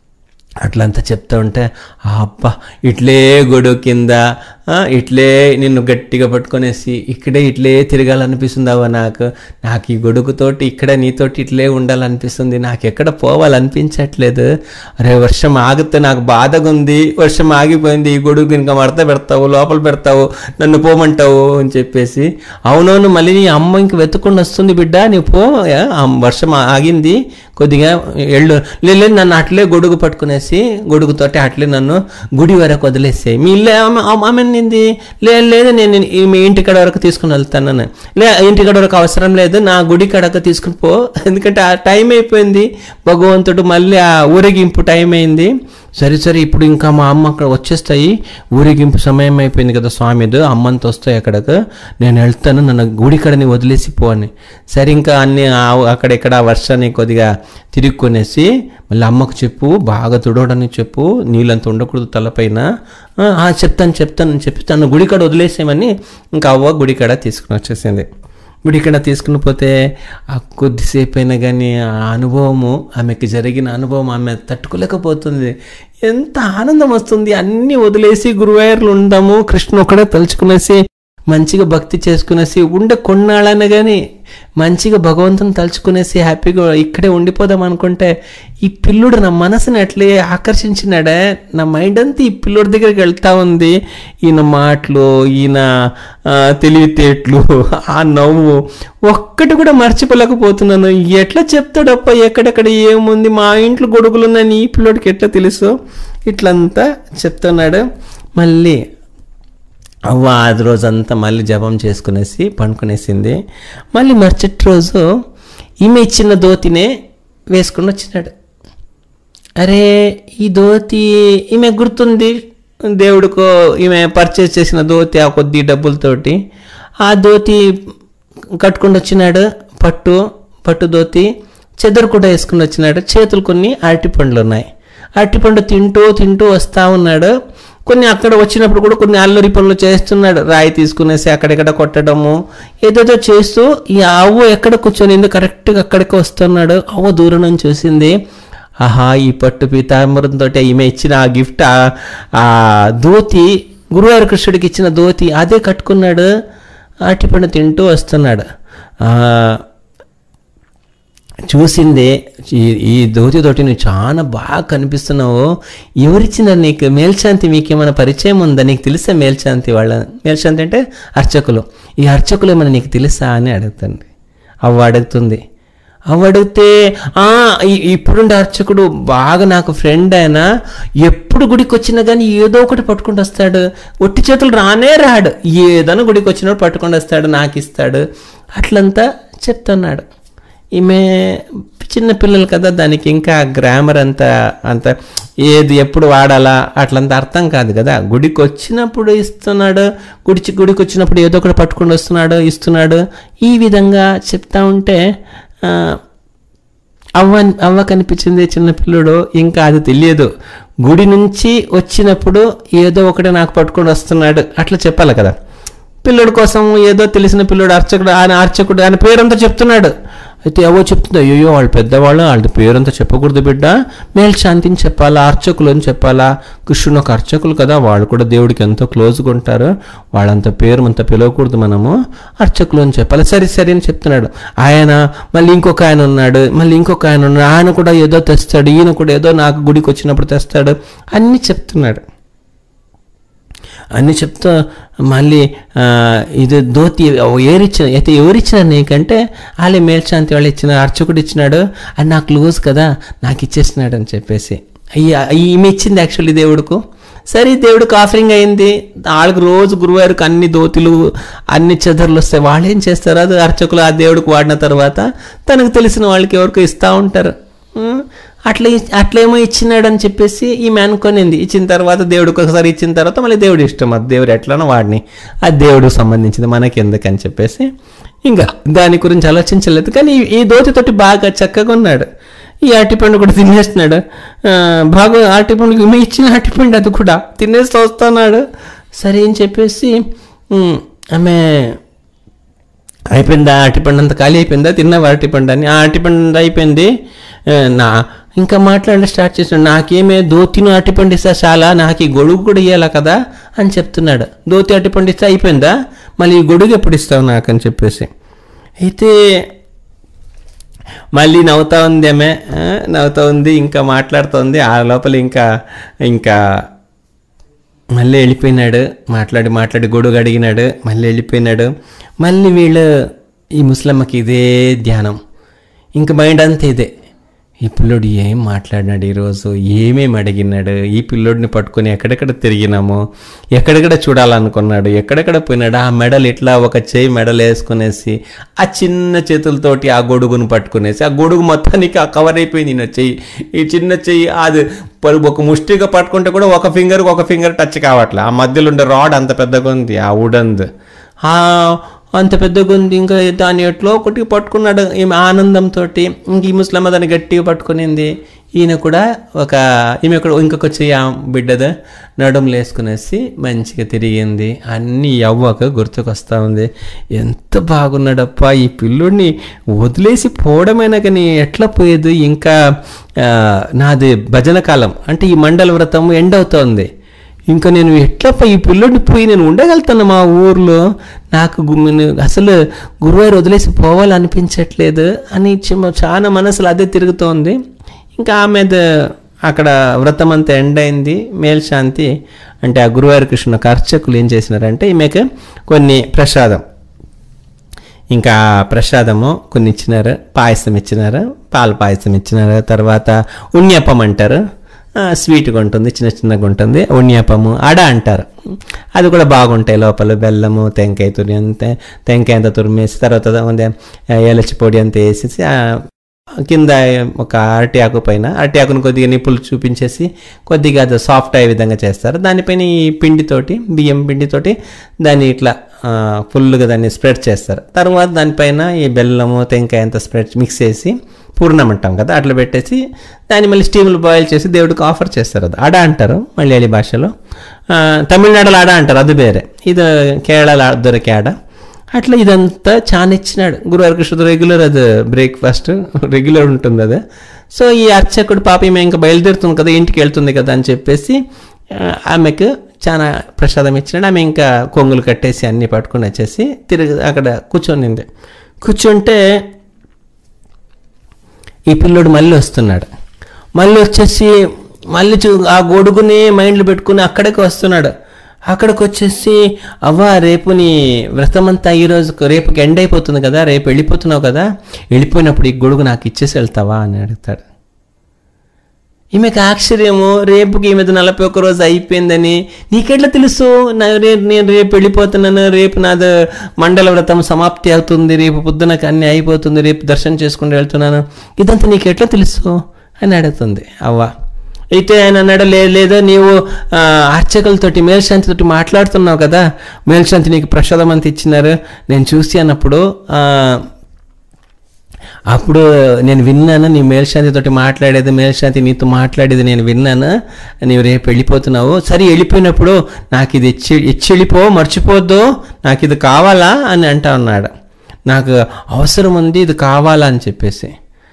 అట్లంతా చెప్తా ఉంటే అబ్బా ఇట్లే గొడుగు కింద ఆ, ఇట్లే నిన్ను గట్టిగా పట్టుకొనేసి ఇక్కడే ఇట్లే తిరగాలనిపిస్తుందావా నాకు నాకు ఈ గొడుగుతోటి ఇక్కడ నీతోటి ఇట్లే ఉండాలనిపిస్తుంది నాకు ఎక్కడ పోవాలనిపించట్లేదు అరే వర్షం ఆగితే నాకు బాధగా ఉంది వర్షం ఆగిపోయింది ఈ గొడుగు ఇంకా మడత పెడతావు లోపల పెడతావు నన్ను పోమంటావు అని చెప్పేసి అవునవును మళ్ళీ నీ అమ్మ ఇంక వెతుకుండా వస్తుంది బిడ్డ నీవు పో ఏ, ఆ వర్షం ఆగింది కొద్దిగా ఎళ్ళు లే లే, నన్ను అట్లే గొడుగు పట్టుకునేసి గొడుగుతోటి అట్లే నన్ను గుడి వరకు వదిలేసాయి మీ ఇల్లు ఆమె ఆమె నింది లేదు లేదు నేను ఈ మీ ఇంటికాడ వరకు తీసుకుని వెళ్తాను లే ఇంటికాడ వరకు అవసరం లేదు నా గుడి కడక తీసుకుని పో ఎందుకంటే ఆ టైం అయిపోయింది భగవంతుడు మళ్ళీ ఆ ఊరేగింపు టైం అయింది సరే సరే ఇప్పుడు ఇంకా మా అమ్మ అక్కడ వచ్చేస్తాయి ఊరేగింపు సమయం అయిపోయింది కదా స్వామిది అమ్మంత వస్తాయి అక్కడకు నేను వెళ్తాను నన్ను గుడి కడని వదిలేసి పో అని సరే ఇంకా అన్ని ఆ- అక్కడెక్కడ ఆ వర్షాన్ని కొద్దిగా తిరుక్కొనేసి మళ్ళీ అమ్మకు చెప్పు బాగా తుడవడానికి చెప్పు నీళ్ళంత ఉండకూడదు తలపైన "ఆ, ఆ, చెప్తాను చెప్తాను అని చెప్పి తను గుడి కాడ వదిలేసామని ఇంకా అవ్వ గుడి కాడ తీసుకుని వచ్చేసింది గుడి కాడ తీసుకుని పోతే ఆ కొద్దిసేపు అయినా కానీ ఆ అనుభవము ఆమెకి జరిగిన అనుభవం ఆమె తట్టుకోలేకపోతుంది ఎంత ఆనందం వస్తుంది అన్నీ వదిలేసి గురువాయూర్లు ఉందాము కృష్ణ ఒక్కడే తలుచుకునేసి మంచిగా భక్తి చేసుకునేసి ఉండే కొన్నాళ్ళని కానీ మంచిగా భగవంతుని తలుచుకునేసి హ్యాపీగా ఇక్కడే ఉండిపోదాం అనుకుంటే ఈ పిల్లుడు నా మనసుని అట్లే ఆకర్షించినాడే నా మైండ్ అంతా ఈ పిల్లుడి దగ్గరికి వెళ్తా ఉంది ఈయన మాటలు ఈయన ఆ, తెలివితేటలు ఆ నవ్వు ఒక్కటి కూడా మర్చిపోలేకపోతున్నాను ఎట్లా చెప్తాడప్ప ఎక్కడెక్కడ ఏముంది మా ఇంట్లో గొడుగులు ఉన్నాయని ఈ పిల్లోడికి ఎట్లా తెలుసు ఇట్లంతా చెప్తున్నాడు మళ్ళీ అవ్వ అది రోజంతా మళ్ళీ జపం చేసుకునేసి పండుకునేసింది మళ్ళీ మరుసటి రోజు ఈమె ఇచ్చిన ధోతినే వేసుకుని వచ్చినాడు అరే ఈ ధోతి ఈమె గుర్తుంది దేవుడికో ఈమె పర్చేస్ చేసిన ధోతి ఆ కొద్ది డబ్బులతోటి ఆ ధోతి కట్టుకొని వచ్చినాడు పట్టు పట్టు ధోతి చెదరు కూడా వేసుకుని వచ్చినాడు చేతులు కొన్ని అరటి పండ్లు ఉన్నాయి అరటి పండు తింటూ తింటూ వస్తా ఉన్నాడు కొన్ని అక్కడ వచ్చినప్పుడు కూడా కొన్ని అల్లరి పనులు చేస్తున్నాడు రాయి తీసుకునేసి అక్కడెక్కడ కొట్టడము ఏదేదో చేస్తూ ఈ అవ్వ ఎక్కడ కూర్చొని కరెక్ట్గా అక్కడికి వస్తున్నాడు అవ్వ దూరం నుంచి చూసింది ఆహా ఈ పట్టు పీతాంబరంతో ఈమె ఇచ్చిన ఆ గిఫ్ట్ ఆ- ఆ ధోతి గురువారి కృష్ణుడికి ఇచ్చిన ధోతి అదే కట్టుకున్నాడు అరటిపండు తింటూ వస్తున్నాడు ఆ, చూసింది ఈ ఈ ధోతితోటి నువ్వు చాలా బాగా కనిపిస్తున్నావు ఎవరిచ్చిందా నీకు మేల్శాంతి మీకు ఏమైనా పరిచయం ఉందా నీకు తెలుసా మేల్శాంతి వాళ్ళ మేల్శాంతి అంటే అర్చకులు ఈ అర్చకులు ఏమైనా నీకు తెలుసా అని అడుగుతుంది అవ్వ అడుగుతుంది అవ్వ అడిగితే "ఆ, ఈ- ఇప్పుడుండే అర్చకుడు బాగా నాకు ఫ్రెండ్ ఆయన ఎప్పుడు గుడికి వచ్చినా కానీ ఏదో ఒకటి పట్టుకుంటూ వస్తాడు ఒట్టి చేతులు రానే రాడు ఏదైనా గుడికి వచ్చినప్పుడు పట్టుకొని వస్తాడు నాకు ఇస్తాడు అట్లంతా చెప్తున్నాడు ఈమె చిన్న పిల్లలు కదా దానికి ఇంకా గ్రామర్ అంత అంత ఏది ఎప్పుడు వాడాలా అట్లంత అర్థం కాదు కదా గుడికి వచ్చినప్పుడు ఇస్తున్నాడు గుడిచి గుడికి వచ్చినప్పుడు ఏదో ఒకటి పట్టుకొని వస్తున్నాడు ఇస్తున్నాడు ఈ విధంగా చెప్తా ఉంటే ఆ, అవ్వ అవ్వ కనిపించింది చిన్నపిల్లడు ఇంకా అది తెలియదు గుడి నుంచి వచ్చినప్పుడు ఏదో ఒకటి నాకు పట్టుకొని వస్తున్నాడు అట్లా చెప్పాలి కదా పిల్లడి కోసం ఏదో తెలిసిన పిల్లడు అర్చకుడు ఆయన అర్చకుడు ఆయన పేరంతా చెప్తున్నాడు అయితే ఎవో చెప్తుంది అయ్యో వాళ్ళు పెద్దవాళ్ళు వాళ్ళ పేరంతా చెప్పకూడదు బిడ్డ మేల్శాంతిని చెప్పాలా అర్చకులు అని చెప్పాలా కృష్ణుని ఒక అర్చకులు కదా వాళ్ళు కూడా దేవుడికి ఎంతో క్లోజ్గా ఉంటారు వాళ్ళంత పేరు అంత పిలవకూడదు మనము అర్చకులు అని చెప్పాలి సరే సరే అని చెప్తున్నాడు ఆయన మళ్ళీ ఇంకొక ఆయన ఉన్నాడు మళ్ళీ ఇంకొక ఆయన ఉన్నాడు ఆయన కూడా ఏదో తెస్తాడు ఈయన కూడా ఏదో నాకు గుడికి వచ్చినప్పుడు తెస్తాడు అన్నీ చెప్తున్నాడు అన్ని చెప్తా మళ్ళీ ఆ, ఇది ధోతి ఏరిచ్చిన అయితే ఎవరిచ్చినారు నీకంటే వాళ్ళే మేల్శాంతి వాళ్ళు ఇచ్చిన అర్చకుడు ఇచ్చినాడు అది నాకు లూజ్ కదా నాకు ఇచ్చేసినాడు అని చెప్పేసి అయ్యా ఈమె ఇచ్చింది యాక్చువల్లీ దేవుడుకు సరే దేవుడికి ఆఫరింగ్ అయింది వాళ్ళకి రోజు గురువారికి అన్ని దోతులు అన్ని చెదర్లు వస్తాయి వాళ్ళు ఏం చేస్తారు అది అర్చకులు ఆ దేవుడికి వాడిన తర్వాత తనకు తెలిసిన వాళ్ళకి ఎవరికో ఇస్తూ ఉంటారు ఉం? అట్లా ఇ- అట్లేమో ఇచ్చినాడు అని చెప్పేసి ఈమె అనుకునింది ఇచ్చిన తర్వాత దేవుడికి ఒకసారి ఇచ్చిన తర్వాత మళ్ళీ దేవుడు ఇష్టం అది దేవుడు ఎట్లానో వాడిని అది దేవుడికి సంబంధించింది మనకి ఎందుకని చెప్పేసి ఇంకా దాని గురించి ఆలోచించలేదు కానీ ఈ- ఈ దోతితోటి బాగా చక్కగా ఉన్నాడు ఈ అరటిపండు కూడా తినేస్తున్నాడు ఆ, బాగా అరటిపండు ఈమె ఇచ్చిన అరటిపండు అది కూడా తినేస్తూ వస్తున్నాడు సరే అని చెప్పేసి ఉం, ఆమె అయిపోయిందా అరటిపండు అంత ఖాళీ అయిపోయిందా తిన్నావా అరటిపండు అని ఆ అరటిపండు అయిపోయింది ఆ, నా ఇంకా మాట్లాడ స్టార్ట్ చేసినాడు నాకేమే దోతిను అరటిపండు ఇస్తా చాలా నాకు ఈ గొడుగు కూడా ఇవ్వాలా కదా అని చెప్తున్నాడు దోతి అరటిపండు ఇస్తే అయిపోయిందా మళ్ళీ ఈ గొడుగు ఎప్పుడు ఇస్తావు నాకు అని చెప్పేసి అయితే మళ్ళీ నవ్వుతా ఉంది ఆమె ఆ, నవ్వుతా ఉంది ఇంకా మాట్లాడుతోంది ఆ లోపల ఇంకా ఇంకా మళ్ళీ వెళ్ళిపోయినాడు మాట్లాడి మాట్లాడి గొడుగు అడిగినాడు మళ్ళీ వెళ్ళిపోయినాడు మళ్ళీ వీళ్ళు ఈ ముస్లమ్మకి ఇదే ధ్యానం ఇంక మైండ్ అంతా ఇదే ఈ పిల్లోడు ఏం మాట్లాడినాడు ఈరోజు ఏమేమి అడిగినాడు ఈ పిల్లోడిని పట్టుకొని ఎక్కడెక్కడ తిరిగినాము ఎక్కడెక్కడ చూడాలనుకున్నాడు ఎక్కడెక్కడ పోయినాడు ఆ మెడల్ ఇట్లా ఒక చేయి మెడల్ వేసుకునేసి ఆ చిన్న చేతులతోటి ఆ గొడుగును పట్టుకునేసి ఆ గొడుగు మొత్తానికి ఆ కవర్ అయిపోయింది నా చెయ్యి ఈ చిన్న చెయ్యి అది పరు- ఒక ముష్టిగా పట్టుకుంటే కూడా ఒక ఫింగర్ ఒక ఫింగర్ టచ్ కావట్లే ఆ మధ్యలో ఉండే రాడ్ అంత పెద్దగా ఉంది ఆ వుడంది ఆ అంత పెద్దగా ఉంది ఇంకా దాని ఎట్లో ఒకటి పట్టుకున్నాడు ఈమె ఆనందంతో ఇంక ఈ ముస్లమ్మ దాన్ని గట్టిగా పట్టుకునింది ఈయన కూడా ఒక ఈమె కూడా ఇంకొక చెయ్యి ఆ బిడ్డద నడుములు వేసుకునేసి మంచిగా తిరిగింది అన్ని అవ్వక గుర్తుకొస్తా ఉంది ఎంత బాగున్నాడప్పా ఈ పిల్లోడిని వదిలేసి పోవడమైనా కానీ ఎట్లా పోయేది ఇంకా ఆ, నాది భజన కాలం అంటే ఈ మండల వ్రతం ఎండ్ అవుతోంది ఇంకా నేను ఎట్లా పో- ఈ పిల్లోడిని పోయి నేను ఉండగలుగుతాను మా ఊర్లో నాకు గు- నేను అసలు గురువారు వదిలేసి పోవాలనిపించట్లేదు అని చిన్న- చాలా మనసులో అదే తిరుగుతోంది ఇంకా ఆమె అక్కడ వ్రతం అంతా ఎండ్ అయింది మేల్శాంతి అంటే ఆ గురువారి కృష్ణ అర్చకులు ఏం చేసినారంటే ఈమెకు కొన్ని ప్రసాదం ఇంకా ప్రసాదము కొన్ని ఇచ్చినారు పాయసం ఇచ్చినారు పాల పాయసం ఇచ్చినారు తర్వాత ఉణ్యప్పం అంటారు ఆ, స్వీట్గా ఉంటుంది చిన్న చిన్నగా ఉంటుంది ఉణ్యప్పము అడ అంటారు అది కూడా బాగుంటాయి లోపల బెల్లము తెంకాయ తురి అంతే తెంకాయ అంతా తురిమేసి తర్వాత అదే ఏలచి పొడి అంతా వేసేసి ఆ, కింద ఒక అరటి ఆకు పైన అరటి ఆకును కొద్దిగా నిప్పులు చూపించేసి కొద్దిగా అది సాఫ్ట్ అయ్యే విధంగా చేస్తారు దానిపైన ఈ పిండితోటి బియ్యం పిండితోటి దాన్ని ఇట్లా ఆ, ఫుల్గా దాన్ని స్ప్రెడ్ చేస్తారు తర్వాత దానిపైన ఈ బెల్లము తెంకాయ అంతా స్ప్రెడ్ మిక్స్ చేసి పూర్ణం అంటాం కదా అట్లా పెట్టేసి దాన్ని మళ్ళీ స్టీమ్లో బాయిల్ చేసి దేవుడికి ఆఫర్ చేస్తారు అది అడ అంటారు మలయాళీ భాషలో ఆ, తమిళనాడులో అడ అంటారు అది వేరే ఇది కేరళలో దొరికే అడ అట్లా ఇదంతా చాలా ఇచ్చినాడు గురువారి కృష్ణుడు రెగ్యులర్ అది బ్రేక్ఫాస్ట్ రెగ్యులర్ ఉంటుంది అది సో ఈ అర్చకుడు పాప ఈమె ఇంకా బయలుదేరుతుంది కదా ఇంటికి వెళ్తుంది కదా అని చెప్పేసి ఆ, ఆమెకు చాలా ప్రసాదం ఇచ్చినాడు ఆమె ఇంకా కొంగులు కట్టేసి అన్నీ పట్టుకొని వచ్చేసి తిరిగి అక్కడ కూర్చొనింది కూర్చుంటే ఈ పిల్లోడు మళ్ళీ వస్తున్నాడు మళ్ళీ వచ్చేసి మళ్ళీ చూ ఆ గొడుగుని మైండ్లో పెట్టుకుని అక్కడికి వస్తున్నాడు అక్కడికి వచ్చేసి అవ్వ రేపు నీ వ్రతమంతా ఈరోజు రేపుకి ఎండ్ అయిపోతుంది కదా రేపు వెళ్ళిపోతున్నావు కదా వెళ్ళిపోయినప్పుడు ఈ గొడుగు నాకు ఇచ్చేసి వెళ్తావా అని అడుగుతాడు ఈమెకు ఆశ్చర్యము రేపుకి ఈమె నలభై ఒక్క రోజు అయిపోయిందని నీకెట్లా తెలుసు నా రేపు నేను రేపు వెళ్ళిపోతున్నాను రేపు నాది మండల వ్రతం సమాప్తి అవుతుంది రేపు పొద్దునకి అన్ని అయిపోతుంది రేపు దర్శనం చేసుకుంటూ వెళ్తున్నాను ఇదంతా నీకు ఎట్లా తెలుసు అని అడుగుతుంది అవ్వ అయితే ఆయన అన్నాడు "లే- లేదా నీవు ఆ, అర్చకులతోటి మేల్శాంతితోటి మాట్లాడుతున్నావు కదా మేల్శాంతి నీకు ప్రసాదం అంత ఇచ్చినారు నేను చూసి అన్నప్పుడు ఆ, అప్పుడు నేను విన్నాను నీ మేల్శాంతితోటి మాట్లాడేది మేల్శాంతి నీతో మాట్లాడేది నేను విన్నాను నీవు రేపు వెళ్ళిపోతున్నావు సరే వెళ్ళిపోయినప్పుడు నాకు ఇది ఇచ్చి ఇచ్చి వెళ్ళిపో మర్చిపోద్దు నాకు ఇది కావాలా అని అంటా ఉన్నాడు నాకు అవసరం ఉంది ఇది కావాలా అని చెప్పేసి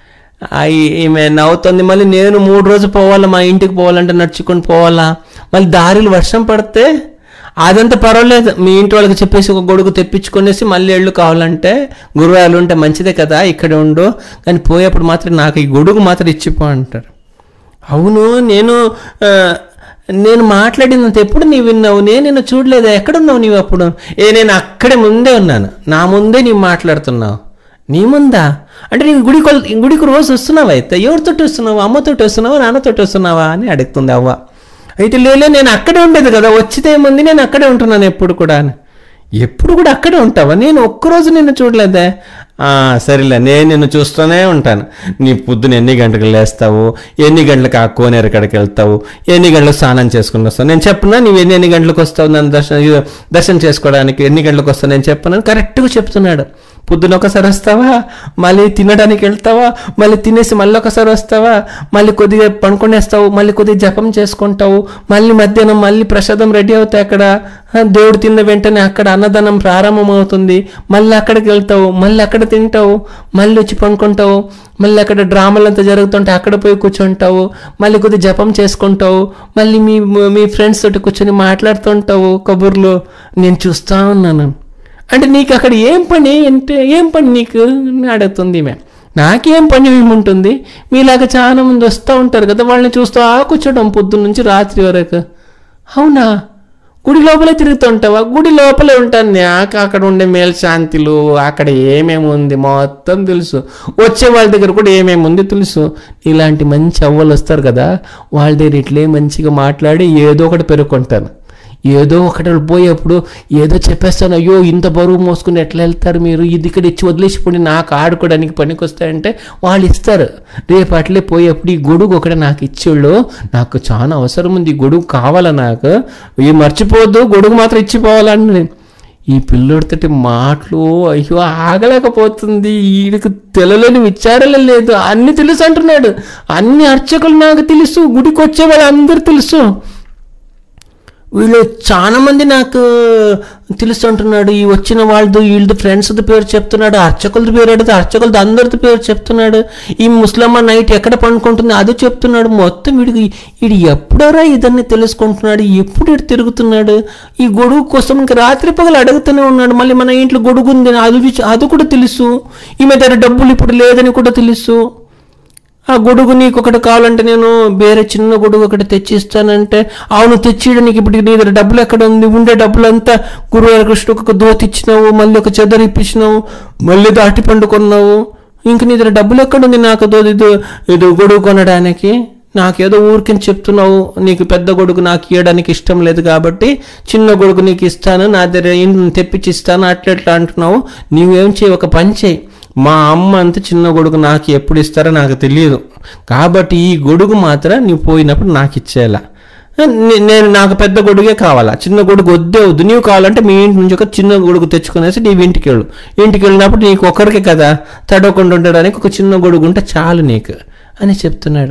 ఆ ఈ- ఈమె నవ్వుతుంది మళ్ళీ నేను మూడు రోజులు పోవాలా మా ఇంటికి పోవాలంటే నడుచుకొని పోవాలా మళ్ళీ దారిలో వర్షం పడితే అదంతా పర్వాలేదు మీ ఇంటి వాళ్ళకి చెప్పేసి ఒక గొడుగు తెప్పించుకొనేసి మళ్ళీ ఎళ్ళు కావాలంటే గురువారాలు ఉంటే మంచిదే కదా ఇక్కడ ఉండు కానీ పోయేప్పుడు మాత్రం నాకు ఈ గొడుగు మాత్రం ఇచ్చిపో అంటారు అవును నేను ఆ, నేను మాట్లాడినంత ఎప్పుడు నీవు విన్నావు నేను నిన్ను చూడలేదు ఎక్కడున్నావు నీవు అప్పుడు ఏ నేను అక్కడే ముందే ఉన్నాను నా ముందే నీవు మాట్లాడుతున్నావు నీ ముందా అంటే నీకు గుడి కొల్ గుడికి రోజు వస్తున్నావా అయితే ఎవరితోటి వస్తున్నావు అమ్మతోటి వస్తున్నావా నాన్నతోటి వస్తున్నావా అని అడుగుతుంది అవ్వ అయితే లేలే నేను అక్కడే ఉండేది కదా వచ్చితే ఏముంది నేను అక్కడే ఉంటున్నాను ఎప్పుడు కూడా అని ఎప్పుడు కూడా అక్కడే ఉంటావా నేను ఒక్కరోజు నిన్ను చూడలేదే "ఆ, సరేలే నేను నిన్ను చూస్తూనే ఉంటాను నీ పొద్దున ఎన్ని గంటలకు లేస్తావు ఎన్ని గంటలకు ఆ కోనేరు కాడికి వెళ్తావు ఎన్ని గంటలకు స్నానం చేసుకుని వస్తావు నేను చెప్పనా నీవు ఎన్ని ఎన్ని గంటలకు వస్తావు నన్ను దర్శనం దర్శనం చేసుకోవడానికి ఎన్ని గంటలకు వస్తావు నేను చెప్పను కరెక్ట్గా చెప్తున్నాడు పొద్దున ఒకసారి వస్తావా మళ్ళీ తినడానికి వెళ్తావా మళ్ళీ తినేసి మళ్ళీ ఒకసారి వస్తావా మళ్ళీ కొద్దిగా పనుకొనేస్తావు మళ్ళీ కొద్దిగా జపం చేసుకుంటావు మళ్ళీ మధ్యాహ్నం మళ్ళీ ప్రసాదం రెడీ అవుతాయి అక్కడ ఆ, దేవుడు తిన్న వెంటనే అక్కడ అన్నదానం ప్రారంభం అవుతుంది మళ్ళీ అక్కడికి వెళ్తావు మళ్ళీ అక్కడ తింటావు మళ్ళీ వచ్చి పనుకుంటావు మళ్ళీ అక్కడ డ్రామాలు అంతా జరుగుతుంటే అక్కడ పోయి కూర్చుంటావు మళ్ళీ కొద్దిగా జపం చేసుకుంటావు మళ్ళీ మీ మీ ఫ్రెండ్స్ తోటి కూర్చొని మాట్లాడుతుంటావు కబుర్లు నేను చూస్తా ఉన్నాను అంటే నీకు అక్కడ ఏం పని అంటే ఏం పని నీకు అని అడుగుతుంది ఈమె నాకేం పని ఏముంటుంది మీలాగా చాలా మంది వస్తూ ఉంటారు కదా వాళ్ళని చూస్తూ ఆ కూర్చోడం పొద్దున్న నుంచి రాత్రి వరకు అవునా గుడి లోపలే తిరుగుతుంటావా గుడి లోపలే ఉంటాను నాకు అక్కడ ఉండే మేల్ శాంతిలు అక్కడ ఏమేమి ఉంది మొత్తం తెలుసు వచ్చే వాళ్ళ దగ్గర కూడా ఏమేమి ఉంది తెలుసు ఇలాంటి మంచి అవ్వలు వస్తారు కదా వాళ్ళ దగ్గర ఇట్లే మంచిగా మాట్లాడి ఏదో ఒకటి పెరుక్కుంటాను ఏదో ఒకటి పోయేప్పుడు ఏదో చెప్పేస్తాను అయ్యో ఇంత బరువు మోసుకుని ఎట్లా వెళ్తారు మీరు ఇది ఇక్కడ ఇచ్చి వదిలేసిపోండి నాకు ఆడుకోవడానికి పనికి వస్తాయంటే వాళ్ళు ఇస్తారు రేపు అట్లే పోయేప్పుడు ఈ గొడుగు ఒకటి నాకు ఇచ్చేళ్ళు నాకు చాలా అవసరం ఉంది ఈ గొడుగు కావాలా నాకు ఇవి మర్చిపోవద్దు గొడుగు మాత్రం ఇచ్చిపోవాలని ఈ పిల్లోడితోటి మాటలు అయ్యో ఆగలేకపోతుంది వీడికి తెలలేని విచారాలే లేదు అన్ని తెలుసు అంటున్నాడు అన్ని అర్చకులు నాకు తెలుసు గుడికి వచ్చే వాళ్ళు అందరు తెలుసు వీళ్ళు చాలా మంది నాకు తెలుసు అంటున్నాడు ఈ వచ్చిన వాళ్ళది వీళ్ళది ఫ్రెండ్స్ పేరు చెప్తున్నాడు అర్చకులది పేరు అడిగితే అర్చకులది అందరిది పేరు చెప్తున్నాడు ఈ ముస్లమ్మ నైట్ ఎక్కడ పండుకుంటుంది అది చెప్తున్నాడు మొత్తం వీడికి వీడు ఎప్పుడోరా ఇదన్నీ తెలుసుకుంటున్నాడు ఎప్పుడు ఇటు తిరుగుతున్నాడు ఈ గొడుగు కోసం ఇంక రాత్రి పగలు అడుగుతూనే ఉన్నాడు మళ్ళీ మన ఇంట్లో గొడుగు ఉంది అది విచ- అది కూడా తెలుసు ఈమె దగ్గర డబ్బులు ఇప్పుడు లేదని కూడా తెలుసు ఆ గొడుగు నీకు ఒకటి కావాలంటే నేను వేరే చిన్న గొడుగు ఒకటి తెచ్చిస్తానంటే అవును తెచ్చియడానికి ఇప్పుడు నీ దగ్గర డబ్బులు ఎక్కడ ఉంది ఉండే డబ్బులంతా గురువారి కృష్ణుకు ఒక దోతి ఇచ్చినావు మళ్ళీ ఒక చెదరు ఇప్పించినావు మళ్ళీ దాటి పండు కొన్నావు ఇంక నీ దగ్గర డబ్బులు ఎక్కడ ఉంది నాకు దో ఇది ఇది గొడుగు కొనడానికి నాకేదో ఊరికని చెప్తున్నావు నీకు పెద్ద గొడుగు నాకు ఇవ్వడానికి ఇష్టం లేదు కాబట్టి చిన్న గొడుగు నీకు ఇస్తాను నా దగ్గర ఇంటిని తెప్పించి ఇస్తాను అట్లా ఎట్లా అంటున్నావు నీవేం చేయి ఒక పని చేయి మా అమ్మ అంత చిన్న గొడుగు నాకు ఎప్పుడు ఇస్తారో నాకు తెలియదు కాబట్టి ఈ గొడుగు మాత్రం నీవు పోయినప్పుడు నాకు ఇచ్చేయాల నే- నేను నాకు పెద్ద గొడుగే కావాలా చిన్న గొడుగు వద్దే వద్దు నీవు కావాలంటే మీ ఇంటి నుంచి ఒక చిన్న గొడుగు తెచ్చుకునేసి నీవు ఇంటికి వెళ్ళు ఇంటికి వెళ్ళినప్పుడు నీకు ఒక్కరికే కదా తడవకుండా ఉండడానికి ఒక చిన్న గొడుగు ఉంటే చాలు నీకు అని చెప్తున్నాడు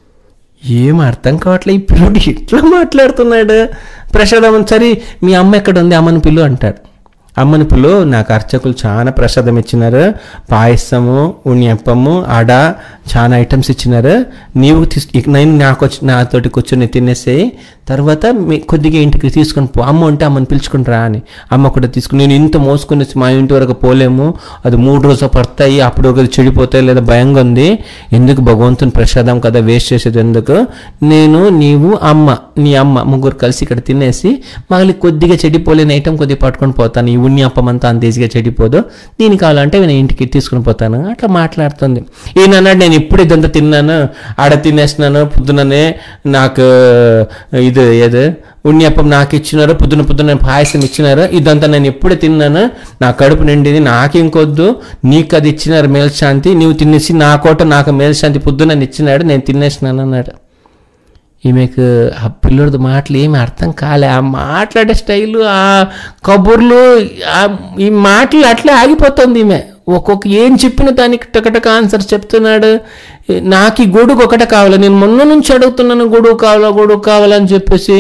ఏం అర్థం కావట్లే ఈ పిల్లడు ఇట్లా మాట్లాడుతున్నాడు ప్రసాదం సరే మీ అమ్మ ఎక్కడ ఉంది అమ్మని పిల్లు అంటాడు అమ్మని పిల్లు నాకు అర్చకులు చాలా ప్రసాదం ఇచ్చినారు పాయసము ఉణ్యప్పము అడ చాలా ఐటమ్స్ ఇచ్చినారు నీవు తీసు ఇక నేను నాకు వచ్చి నాతోటి కూర్చొని తినేసేయి తర్వాత మీ కొద్దిగా ఇంటికి తీసుకొని పో అమ్మ ఉంటే అమ్మని పిలుచుకుని రా అని అమ్మ కూడా తీసుకుని నేను ఇంత మోసుకొని వచ్చి మా ఇంటి వరకు పోలేము అది మూడు రోజులు పడతాయి అప్పుడు ఒకటి చెడిపోతాయి లేదా భయంగా ఉంది ఎందుకు భగవంతుని ప్రసాదం కదా వేస్ట్ చేసేది ఎందుకు నేను నీవు అమ్మ నీ అమ్మ ముగ్గురు కలిసి ఇక్కడ తినేసి మళ్ళీ కొద్దిగా చెడిపోలేని ఐటమ్ కొద్దిగా పట్టుకొని పోతాను ఈ ఉన్ని అప్పం అంతా అంత ఈజీగా చెడిపోదు దీని కావాలంటే నేను ఇంటికి తీసుకుని పోతాను అట్లా మాట్లాడుతుంది ఈయన అన్నాడు నేను ఇప్పుడు ఇదంతా తిన్నాను ఆడ తినేసినాను పొద్దుననే నాకు ఇది ఏది ఉణ్యప్పం నాకు ఇచ్చినారు పొద్దున పొద్దున పాయసం ఇచ్చినారు ఇదంతా నేను ఎప్పుడే తిన్నాను నా కడుపు నిండింది నాకు ఇంకొద్దు నీకు అది ఇచ్చినారు మేల్శాంతి నీవు తినేసి నా కోట నాకు మేల్శాంతి పొద్దున ఇచ్చినాడు నేను తినేసినాను అన్నాడు ఈమెకు ఆ పిల్లడిది మాటలు ఏమి అర్థం కాలే ఆ మాట్లాడే స్టైలు ఆ కబుర్లు ఆ- ఈ మాటలు అట్లే ఆగిపోతుంది ఈమె ఒక్కొక్క ఏం చెప్పిన దానికి టకటక ఆన్సర్ చెప్తున్నాడు నాకు ఈ గొడుగు ఒకటే కావాలి నేను మొన్న నుంచి అడుగుతున్నాను గొడుగు కావాలా గొడుగు కావాలని చెప్పేసి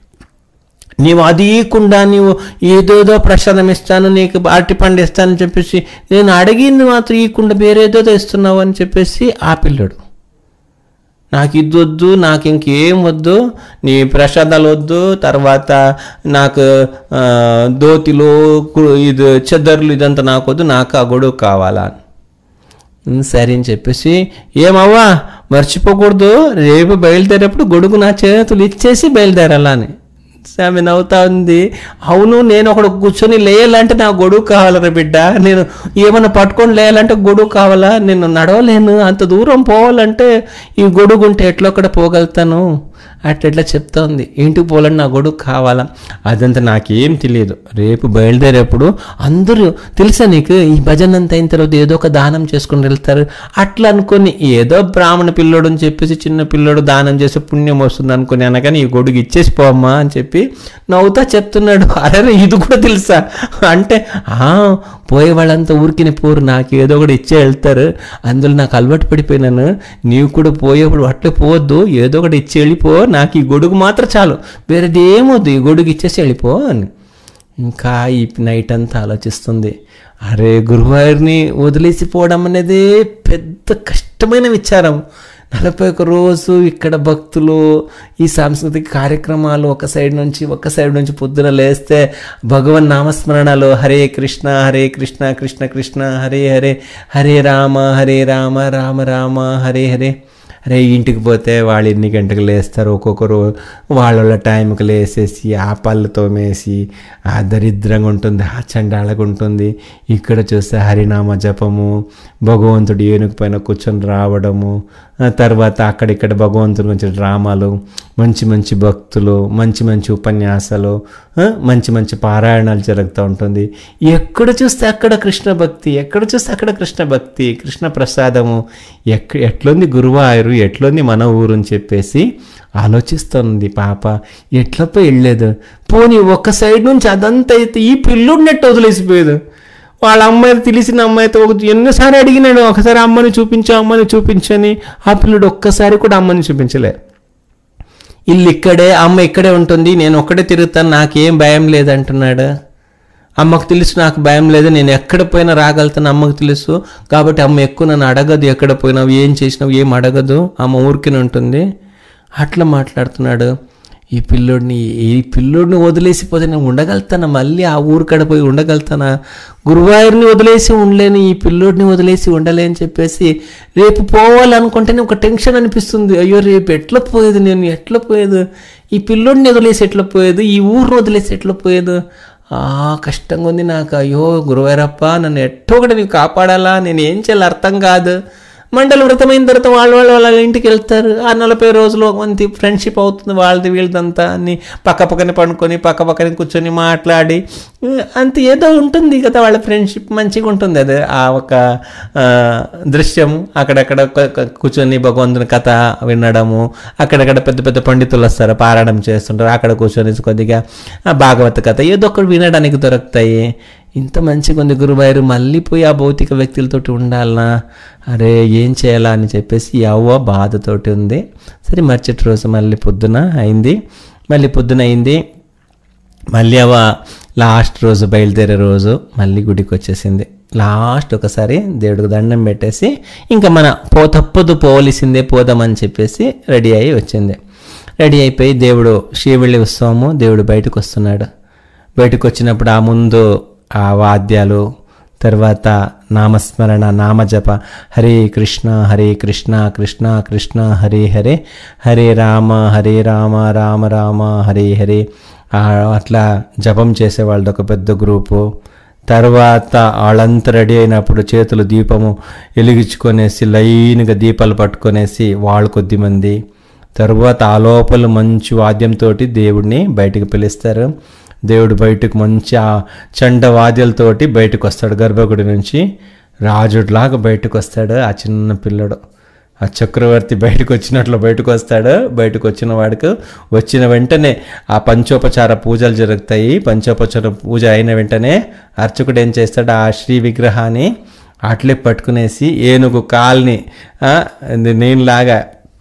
నీవు అది ఇవ్వకుండా నీవు ఏదోదో ప్రసాదం ఇస్తాను నీకు అరటి పండు ఇస్తానని చెప్పేసి నేను అడిగింది మాత్రం ఇవ్వకుండా వేరేదో ఇస్తున్నావు అని చెప్పేసి ఆ పిల్లడు నాకు ఇది వద్దు నాకు ఇంకేం వద్దు నీ ప్రసాదాలు వద్దు తర్వాత నాకు ఆ, దోతిలో కు- ఇది చెద్దర్లు ఇదంతా నాకు వద్దు నాకు ఆ గొడుగు కావాలా ఉమ్, సరే అని చెప్పేసి ఏమవ్వా మర్చిపోకూడదు రేపు బయలుదేరేప్పుడు గొడుగు నా చేతులు ఇచ్చేసి బయలుదేరాలా అని ఆమె నవ్వుతా ఉంది అవును నేను ఒకడు కూర్చొని లేయాలంటే నా గొడుగు కావాలరా బిడ్డ నేను ఏమైనా పట్టుకొని లేయాలంటే గొడుగు కావాలా నేను నడవలేను అంత దూరం పోవాలంటే ఈ గొడుగు ఉంటే ఎట్లా ఒకడ పోగలుగుతాను అట్లా చెప్తా ఉంది ఇంటికి పోవాలని నా గొడుగు కావాలా అదంతా నాకేం తెలియదు రేపు బయలుదేరేప్పుడు అందరూ తెలుసా నీకు ఈ భజన అంతా అయిన తర్వాత ఏదో ఒక దానం చేసుకుని వెళ్తారు అట్లా అనుకొని ఏదో బ్రాహ్మణ పిల్లోడు అని చెప్పేసి చిన్న పిల్లోడు దానం చేస్తే పుణ్యం వస్తుంది అనుకుని అనగానే ఈ గొడుగు ఇచ్చేసి పోమ్మా అని చెప్పి నవ్వుతా చెప్తున్నాడు అరే ఇది కూడా తెలుసా అంటే "ఆ, పోయే వాళ్ళంతా ఊరికినే పోరు నాకు ఏదో ఒకటి ఇచ్చే వెళ్తారు అందులో నాకు అలవాటు పడిపోయినాను నీవు కూడా పోయేప్పుడు అట్లే పోవద్దు ఏదో ఒకటి ఇచ్చి వెళ్ళిపో నాకు ఈ గొడుగు మాత్రం చాలు వేరేది ఏమొద్దు ఈ గొడుగు ఇచ్చేసి వెళ్ళిపో అని ఇంకా ఈ నైట్ అంతా ఆలోచిస్తుంది అరే గురువారిని వదిలేసిపోవడం అనేది పెద్ద కష్టమైన విచారం నలభై ఒక రోజు ఇక్కడ భక్తులు ఈ సాంస్కృతిక కార్యక్రమాలు ఒక సైడ్ నుంచి ఒక సైడ్ నుంచి పొద్దున లేస్తే భగవన్ నామస్మరణలు హరే కృష్ణ హరే కృష్ణ కృష్ణ కృష్ణ హరే హరే హరే రామ హరే రామ రామ రామ హరే హరే అరే ఇంటికి పోతే వాళ్ళు ఎన్ని గంటలకు లేస్తారు ఒక్కొక్కరు వాళ్ళ వాళ్ళ టైంకి లేసేసి ఆ పళ్ళు తోమేసి ఆ దరిద్రంగా ఉంటుంది ఆ చండాలగా ఉంటుంది ఇక్కడ చూస్తే హరినామ జపము భగవంతుడు ఏనుగు పైన కూర్చొని రావడము ఆ తర్వాత అక్కడిక్కడ భగవంతుడి గురించి డ్రామాలు మంచి మంచి భక్తులు మంచి మంచి ఉపన్యాసాలు ఆ, మంచి మంచి పారాయణాలు జరుగుతూ ఉంటుంది ఎక్కడ చూస్తే అక్కడ కృష్ణ భక్తి ఎక్కడ చూస్తే అక్కడ కృష్ణ భక్తి కృష్ణ ప్రసాదము ఎక్క ఎట్లుంది గురువాయూరు ఎట్లుంది మన ఊరు అని చెప్పేసి ఆలోచిస్తుంది పాప ఎట్లపో వెళ్ళలేదు పోనీ ఒక సైడ్ నుంచి అదంతా అయితే ఈ పిల్లుడు నెట్ వదిలేసిపోయేది వాళ్ళ అమ్మాయి తెలిసిన అమ్మాయితో ఒక ఎన్నోసారి అడిగినాడు ఒకసారి అమ్మని చూపించు అమ్మని చూపించని ఆ పిల్లడు ఒక్కసారి కూడా అమ్మని చూపించలే ఇల్లు ఇక్కడే అమ్మ ఇక్కడే ఉంటుంది నేను ఒక్కడే తిరుగుతాను నాకేం భయం లేదంటున్నాడు అమ్మకు తెలుసు నాకు భయం లేదు నేను ఎక్కడ పోయినా రాగలుగుతాను అమ్మకు తెలుసు కాబట్టి అమ్మ ఎక్కువ నన్ను అడగదు ఎక్కడ పోయినావు ఏం చేసినావు ఏం అడగదు అమ్మ ఊరికినే ఉంటుంది అట్లా మాట్లాడుతున్నాడు ఈ పిల్లోడిని ఈ పిల్లోడిని వదిలేసిపోతే నేను ఉండగలుగుతానా మళ్ళీ ఆ ఊరు కడ పోయి ఉండగలుగుతానా గురువాయూరిని వదిలేసి ఉండలేను ఈ పిల్లోడిని వదిలేసి ఉండలేని చెప్పేసి రేపు పోవాలనుకుంటేనే ఒక టెన్షన్ అనిపిస్తుంది అయ్యో రేపు ఎట్లా పోయేది నేను ఎట్లా పోయేది ఈ పిల్లోడిని వదిలేసి ఎట్లా పోయేది ఈ ఊరిని వదిలేసి ఎట్లా పోయేది ఆ కష్టంగా ఉంది నాకు అయ్యో గురువారప్ప నన్ను ఎట్టో ఒకటి నీవు కాపాడాలా నేను ఏం చేయాలి అర్థం కాదు మండలి వ్రతమైన తర్వాత వాళ్ళ వాళ్ళ వాళ్ళ ఇంటికి వెళ్తారు ఆ నలభై రోజులు మంచి ఫ్రెండ్షిప్ అవుతుంది వాళ్ళది వీళ్ళదంతా అన్ని పక్క పక్కన పండుకొని పక్క పక్కన కూర్చొని మాట్లాడి అంత ఏదో ఉంటుంది కదా వాళ్ళ ఫ్రెండ్షిప్ మంచిగా ఉంటుంది అది ఆ ఒక ఆ, దృశ్యం అక్కడక్కడ క- క- కూర్చొని భగవంతుని కథ వినడము అక్కడక్కడ పెద్ద పెద్ద పండితులు వస్తారు పారాయణం చేస్తుంటారు అక్కడ కూర్చొని కొద్దిగా ఆ భాగవత కథ ఏదో ఒకటి వినడానికి దొరుకుతాయి ఇంత మంచిగా ఉంది గురువారు మళ్ళీ పోయి ఆ భౌతిక వ్యక్తులతోటి ఉండాలనా అరే ఏం చేయాలా అని చెప్పేసి అవ్వ బాధతోటి ఉంది సరే మరుసటి రోజు మళ్ళీ పొద్దున అయింది మళ్ళీ పొద్దున అయింది మళ్ళీ అవ లాస్ట్ రోజు బయలుదేరే రోజు మళ్ళీ గుడికి వచ్చేసింది లాస్ట్ ఒకసారి దేవుడికి దండం పెట్టేసి ఇంకా మన పో తప్పదు పోవలసిందే పోదామని చెప్పేసి రెడీ అయ్యి వచ్చింది రెడీ అయిపోయి దేవుడు శ్రీవెళ్ళి ఉత్సవము దేవుడు బయటకు వస్తున్నాడు బయటకు వచ్చినప్పుడు ఆ ముందు ఆ వాద్యాలు తర్వాత నామస్మరణ నామజప హరే కృష్ణ హరే కృష్ణ కృష్ణ కృష్ణ హరే హరే హరే రామ హరే రామ రామ రామ హరే హరే ఆ, అట్లా జపం చేసే వాళ్ళది ఒక పెద్ద గ్రూపు తర్వాత వాళ్ళంతా రెడీ అయినప్పుడు చేతులు దీపము వెలిగించుకొనేసి లైన్గా దీపాలు పట్టుకొనేసి వాళ్ళు కొద్దిమంది తరువాత ఆ లోపల మంచి వాద్యంతో దేవుడిని బయటికి పిలుస్తారు దేవుడు బయటకు మంచి ఆ చండ వాద్యాలతోటి బయటకు వస్తాడు గర్భగుడి నుంచి రాజుడిలాగా బయటకు వస్తాడు ఆ చిన్న పిల్లడు ఆ చక్రవర్తి బయటకు వచ్చినట్లు బయటకు వస్తాడు బయటకు వచ్చిన వాడికి వచ్చిన వెంటనే ఆ పంచోపచార పూజలు జరుగుతాయి పంచోపచార పూజ అయిన వెంటనే అర్చకుడు ఏం చేస్తాడు ఆ శ్రీ విగ్రహాన్ని అట్లే పట్టుకునేసి ఏనుగు కాల్ని ఆ, నేనులాగా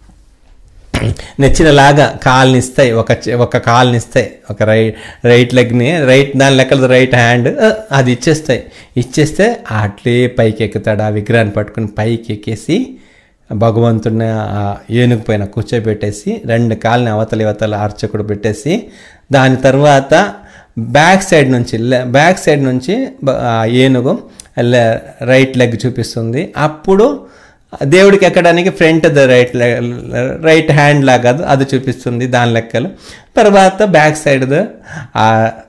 నచ్చినలాగా కాల్ని ఇస్తాయి ఒక చే- ఒక కాల్ని ఇస్తాయి ఒక రైట్ రైట్ లెగ్ని రైట్ దాని లెక్కల రైట్ హ్యాండ్ అది ఇచ్చేస్తాయి ఇచ్చేస్తే అట్లే పైకి ఎక్కుతాడు ఆ విగ్రహాన్ని పట్టుకుని పైకి ఎక్కేసి భగవంతుడిని ఆ ఏనుగు పైన కూర్చోబెట్టేసి రెండు కాళ్ళని అవతల అవతల అర్చకుడు పెట్టేసి దాని తర్వాత బ్యాక్ సైడ్ నుంచి లె- బ్యాక్ సైడ్ నుంచి బ- ఆ ఏనుగు లె- రైట్ లెగ్ చూపిస్తుంది అప్పుడు దేవుడికి ఎక్కడానికి ఫ్రంట్ ద రైట్ లె- రైట్ హ్యాండ్ లాగా అది చూపిస్తుంది దాని లెక్కలు తర్వాత బ్యాక్ సైడ్ ద ఆ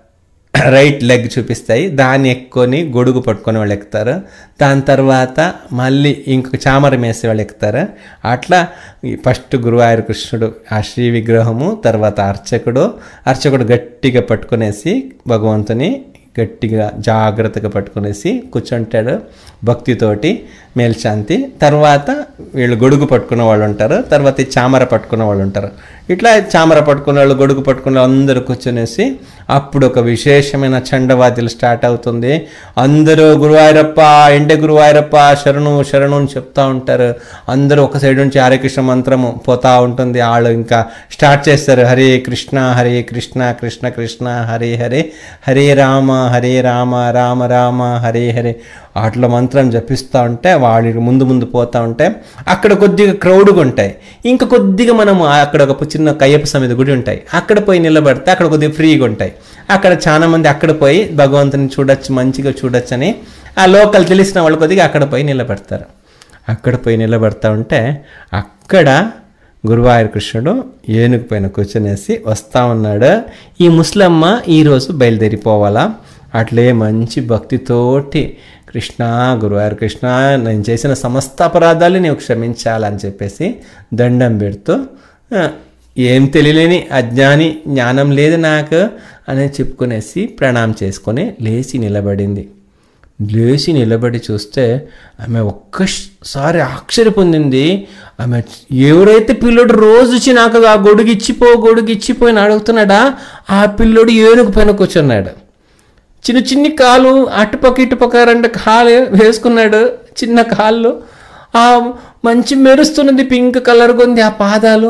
రైట్ లెగ్ చూపిస్తాయి దాన్ని ఎక్కుకొని గొడుగు పట్టుకొని వాళ్ళు ఎక్కుతారు దాని తర్వాత మళ్ళీ ఇంకొక చామరం వేసే వాళ్ళు ఎక్కుతారు అట్లా ఈ ఫస్ట్ గురువాయూర కృష్ణుడు ఆ శ్రీ విగ్రహము తర్వాత అర్చకుడు అర్చకుడు గట్టిగా పట్టుకునేసి భగవంతుని గట్టిగా జాగ్రత్తగా పట్టుకునేసి కూర్చుంటాడు భక్తితోటి మేల్శాంతి తర్వాత వీళ్ళు గొడుగు పట్టుకున్న వాళ్ళు ఉంటారు తర్వాత ఈ చామర పట్టుకున్న వాళ్ళు ఉంటారు ఇట్లా చామర పట్టుకున్న వాళ్ళు గొడుగు పట్టుకున్న వాళ్ళు అందరూ కూర్చునేసి అప్పుడు ఒక విశేషమైన చండవాద్యులు స్టార్ట్ అవుతుంది అందరూ గురువాయూరప్ప ఎండే గురువాయూరప్ప శరణు శరణు అని చెప్తా ఉంటారు అందరూ ఒక సైడ్ నుంచి హరే కృష్ణ మంత్రము పోతా ఉంటుంది వాళ్ళు ఇంకా స్టార్ట్ చేస్తారు హరే కృష్ణ హరే కృష్ణ కృష్ణ కృష్ణ హరే హరే హరే రామ హరే రామ రామ రామ హరే హరే అట్లా మంత్రం జపిస్తూ ఉంటే వాళ్ళు ముందు ముందు పోతా ఉంటే అక్కడ కొద్దిగా క్రౌడ్గా ఉంటాయి ఇంకా కొద్దిగా మనము అక్కడ ఒక చిన్న కయ్యప్ప సమితి గుడి ఉంటాయి అక్కడ పోయి నిలబడితే అక్కడ కొద్దిగా ఫ్రీగా ఉంటాయి అక్కడ చాలా మంది అక్కడ పోయి భగవంతుని చూడొచ్చు మంచిగా చూడొచ్చు అని ఆ లోకల్ తెలిసిన వాళ్ళు కొద్దిగా అక్కడ పోయి నిలబడతారు అక్కడ పోయి నిలబడతా ఉంటే అక్కడ గురువాయూర కృష్ణుడు ఏనుగు పైన కూర్చునేసి వస్తా ఉన్నాడు ఈ ముస్లమ్మ ఈరోజు బయలుదేరిపోవాలా అట్లే మంచి భక్తితోటి కృష్ణ గురువాయూర కృష్ణ నేను చేసిన సమస్త అపరాధాలు నీవు క్షమించాలని చెప్పేసి దండం పెడుతూ "ఆ, ఏం తెలియలేని అజ్ఞాని జ్ఞానం లేదు నాకు అని చెప్పుకునేసి ప్రణామం చేసుకొని లేచి నిలబడింది లేచి నిలబడి చూస్తే ఆమె ఒక్కసారి ఆశ్చర్య పొందింది ఆమె ఎవరైతే పిల్లోడు రోజు వచ్చి నాకు ఆ గొడుగు ఇచ్చిపో గొడుగు ఇచ్చిపో అని అడుగుతున్నాడా ఆ పిల్లోడు ఏనుగు పైన కూర్చున్నాడు చిన్న చిన్ని కాలు అటుపక్క ఇటుపక్క రెండు కాలు వేసుకున్నాడు చిన్న కాళ్ళు ఆ మంచి మెరుస్తున్నది పింక్ కలర్గా ఉంది ఆ పాదాలు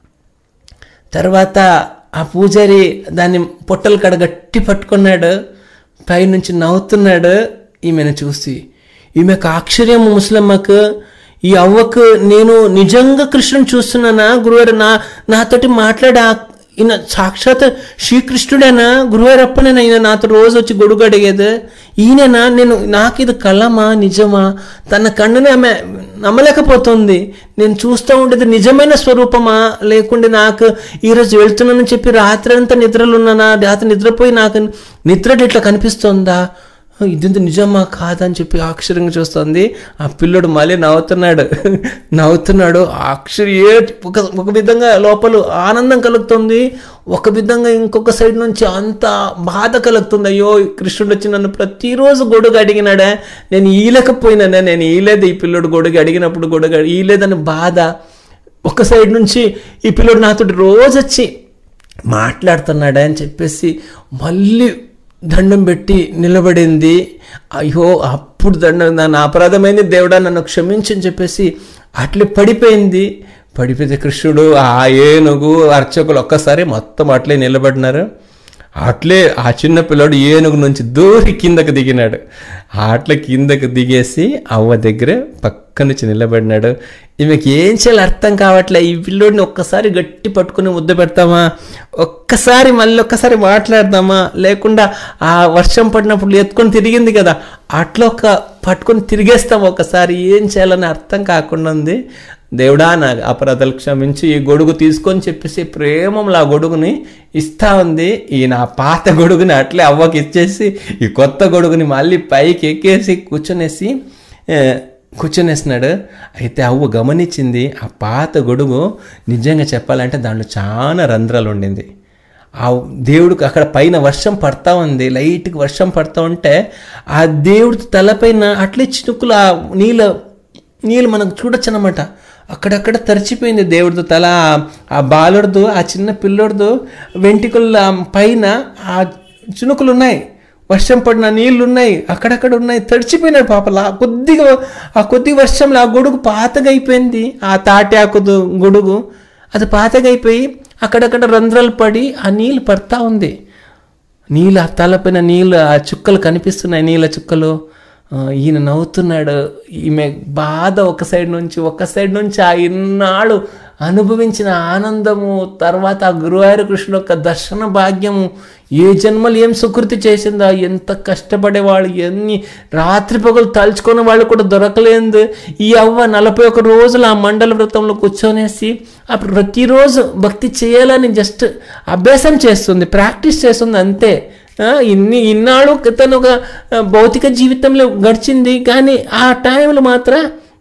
తర్వాత ఆ పూజారి దాన్ని పొట్టలు కడ గట్టి పట్టుకున్నాడు పైనుంచి నవ్వుతున్నాడు ఈమెను చూసి ఈమెకు ఆశ్చర్యం ముసలమ్మకు ఈ అవ్వకు నేను నిజంగా కృష్ణుని చూస్తున్నానా గురువారు నా నాతోటి మాట్లాడే ఆ- ఈయన సాక్షాత్ శ్రీకృష్ణుడేనా గురువారప్పనేనా ఈయన నాతో రోజు వచ్చి గొడుగు అడిగేది ఈయననా నేను నాకు ఇది కళమా నిజమా తన కన్నుని ఆమె నమ్మలేకపోతుంది నేను చూస్తూ ఉండేది నిజమైన స్వరూపమా లేకుంటే నాకు ఈరోజు వెళ్తున్నానని చెప్పి రాత్రి అంతా నిద్రలు ఉన్నానా రాత్రి నిద్రపోయి నాకు నిద్ర ఇట్లా కనిపిస్తుందా ఇది నిజమా కాదా అని చెప్పి ఆశ్చర్యంగా చూస్తుంది ఆ పిల్లడు మళ్ళీ నవ్వుతున్నాడు నవ్వుతున్నాడు ఆశ్చర్య ఏ ఒక ఒక విధంగా లోపల ఆనందం కలుగుతుంది ఒక విధంగా ఇంకొక సైడ్ నుంచి అంత బాధ కలుగుతుంది అయ్యో కృష్ణుడు వచ్చి నన్ను ప్రతిరోజు గొడుగు అడిగినాడే నేను ఈలేకపోయినానే నేను ఈలేదు ఈ పిల్లడు గొడుగు అడిగినప్పుడు గొడుగు ఈలేదని బాధ ఒక సైడ్ నుంచి ఈ పిల్లడు నాతో రోజు వచ్చి మాట్లాడుతున్నాడే అని చెప్పేసి మళ్ళీ దండం పెట్టి నిలబడింది అయ్యో అప్పుడు దండం నా అపరాధమైంది దేవుడా నన్ను క్షమించని చెప్పేసి అట్లే పడిపోయింది పడిపోతే కృష్ణుడు ఆ ఏనుగు అర్చకులు ఒక్కసారి మొత్తం అట్లే నిలబడినారు అట్లే ఆ చిన్న పిల్లోడు ఏనుగు నుంచి దూరి కిందకు దిగినాడు అట్లా కిందకు దిగేసి అవ్వ దగ్గర పక్క నుంచి నిలబడినాడు ఈమెకి ఏం చేయాలి అర్థం కావట్లే ఈ పిల్లోడిని ఒక్కసారి గట్టి పట్టుకుని ముద్ద పెడతామా ఒక్కసారి మళ్ళీ ఒక్కసారి మాట్లాడదామా లేకుండా ఆ వర్షం పడినప్పుడు ఎత్తుకొని తిరిగింది కదా అట్లా ఒక పట్టుకొని తిరిగేస్తాం ఒకసారి ఏం చేయాలని అర్థం కాకుండా ఉంది దేవుడా నా అపరాధాలు క్షమించి ఈ గొడుగు తీసుకొని చెప్పేసి ప్రేమలో ఆ గొడుగుని ఇస్తా ఉంది ఈ నా పాత గొడుగుని అట్లే అవ్వకి ఇచ్చేసి ఈ కొత్త గొడుగుని మళ్ళీ పైకి ఎక్కేసి కూర్చొనేసి ఏ, కూర్చొనేసినాడు అయితే అవ్వ గమనించింది ఆ పాత గొడుగు నిజంగా చెప్పాలంటే దాంట్లో చాలా రంధ్రాలు ఉండింది ఆ దేవుడికి అక్కడ పైన వర్షం పడతా ఉంది లైట్గా వర్షం పడతా ఉంటే ఆ దేవుడి తలపైన అట్లే చినుకులు ఆ నీళ్ళ నీళ్ళు మనకు చూడొచ్చు అనమాట అక్కడక్కడ తరిచిపోయింది దేవుడితో తల ఆ బాలుడితో ఆ చిన్న పిల్లోడితో వెంట్రుకల పైన ఆ చినుకులు ఉన్నాయి వర్షం పడిన నీళ్లు ఉన్నాయి అక్కడక్కడ ఉన్నాయి తడిచిపోయినాడు పాపలా కొద్దిగా ఆ కొద్ది వర్షంలో ఆ గొడుగు పాతగా అయిపోయింది ఆ తాటాకు గొడుగు అది పాతగా అయిపోయి అక్కడక్కడ రంధ్రాలు పడి ఆ నీళ్ళు పడతా ఉంది నీళ్ళు ఆ తలపైన నీళ్ళు ఆ చుక్కలు కనిపిస్తున్నాయి నీళ్ళ చుక్కలు ఆ, ఈయన నవ్వుతున్నాడు ఈమె బాధ ఒక సైడ్ నుంచి ఒక సైడ్ నుంచి ఆ ఇన్నాళ్ళు అనుభవించిన ఆనందము తర్వాత ఆ గురువాయూరు కృష్ణుడు యొక్క దర్శన భాగ్యము ఏ జన్మలు ఏం సుకృతి చేసిందా ఎంత కష్టపడేవాళ్ళు ఎన్ని రాత్రి పగలు తలుచుకునే వాళ్ళు కూడా దొరకలేదు ఈ అవ్వ నలభై ఒక రోజులు ఆ మండల వ్రతంలో కూర్చొనేసి ఆ ప్రతిరోజు భక్తి చేయాలని జస్ట్ అభ్యాసం చేస్తుంది ప్రాక్టీస్ చేస్తుంది అంతే ఆ, ఇన్ని ఇన్నాళ్ళు తను ఒక ఆ, భౌతిక జీవితంలో గడిచింది కానీ ఆ టైంలో మాత్రం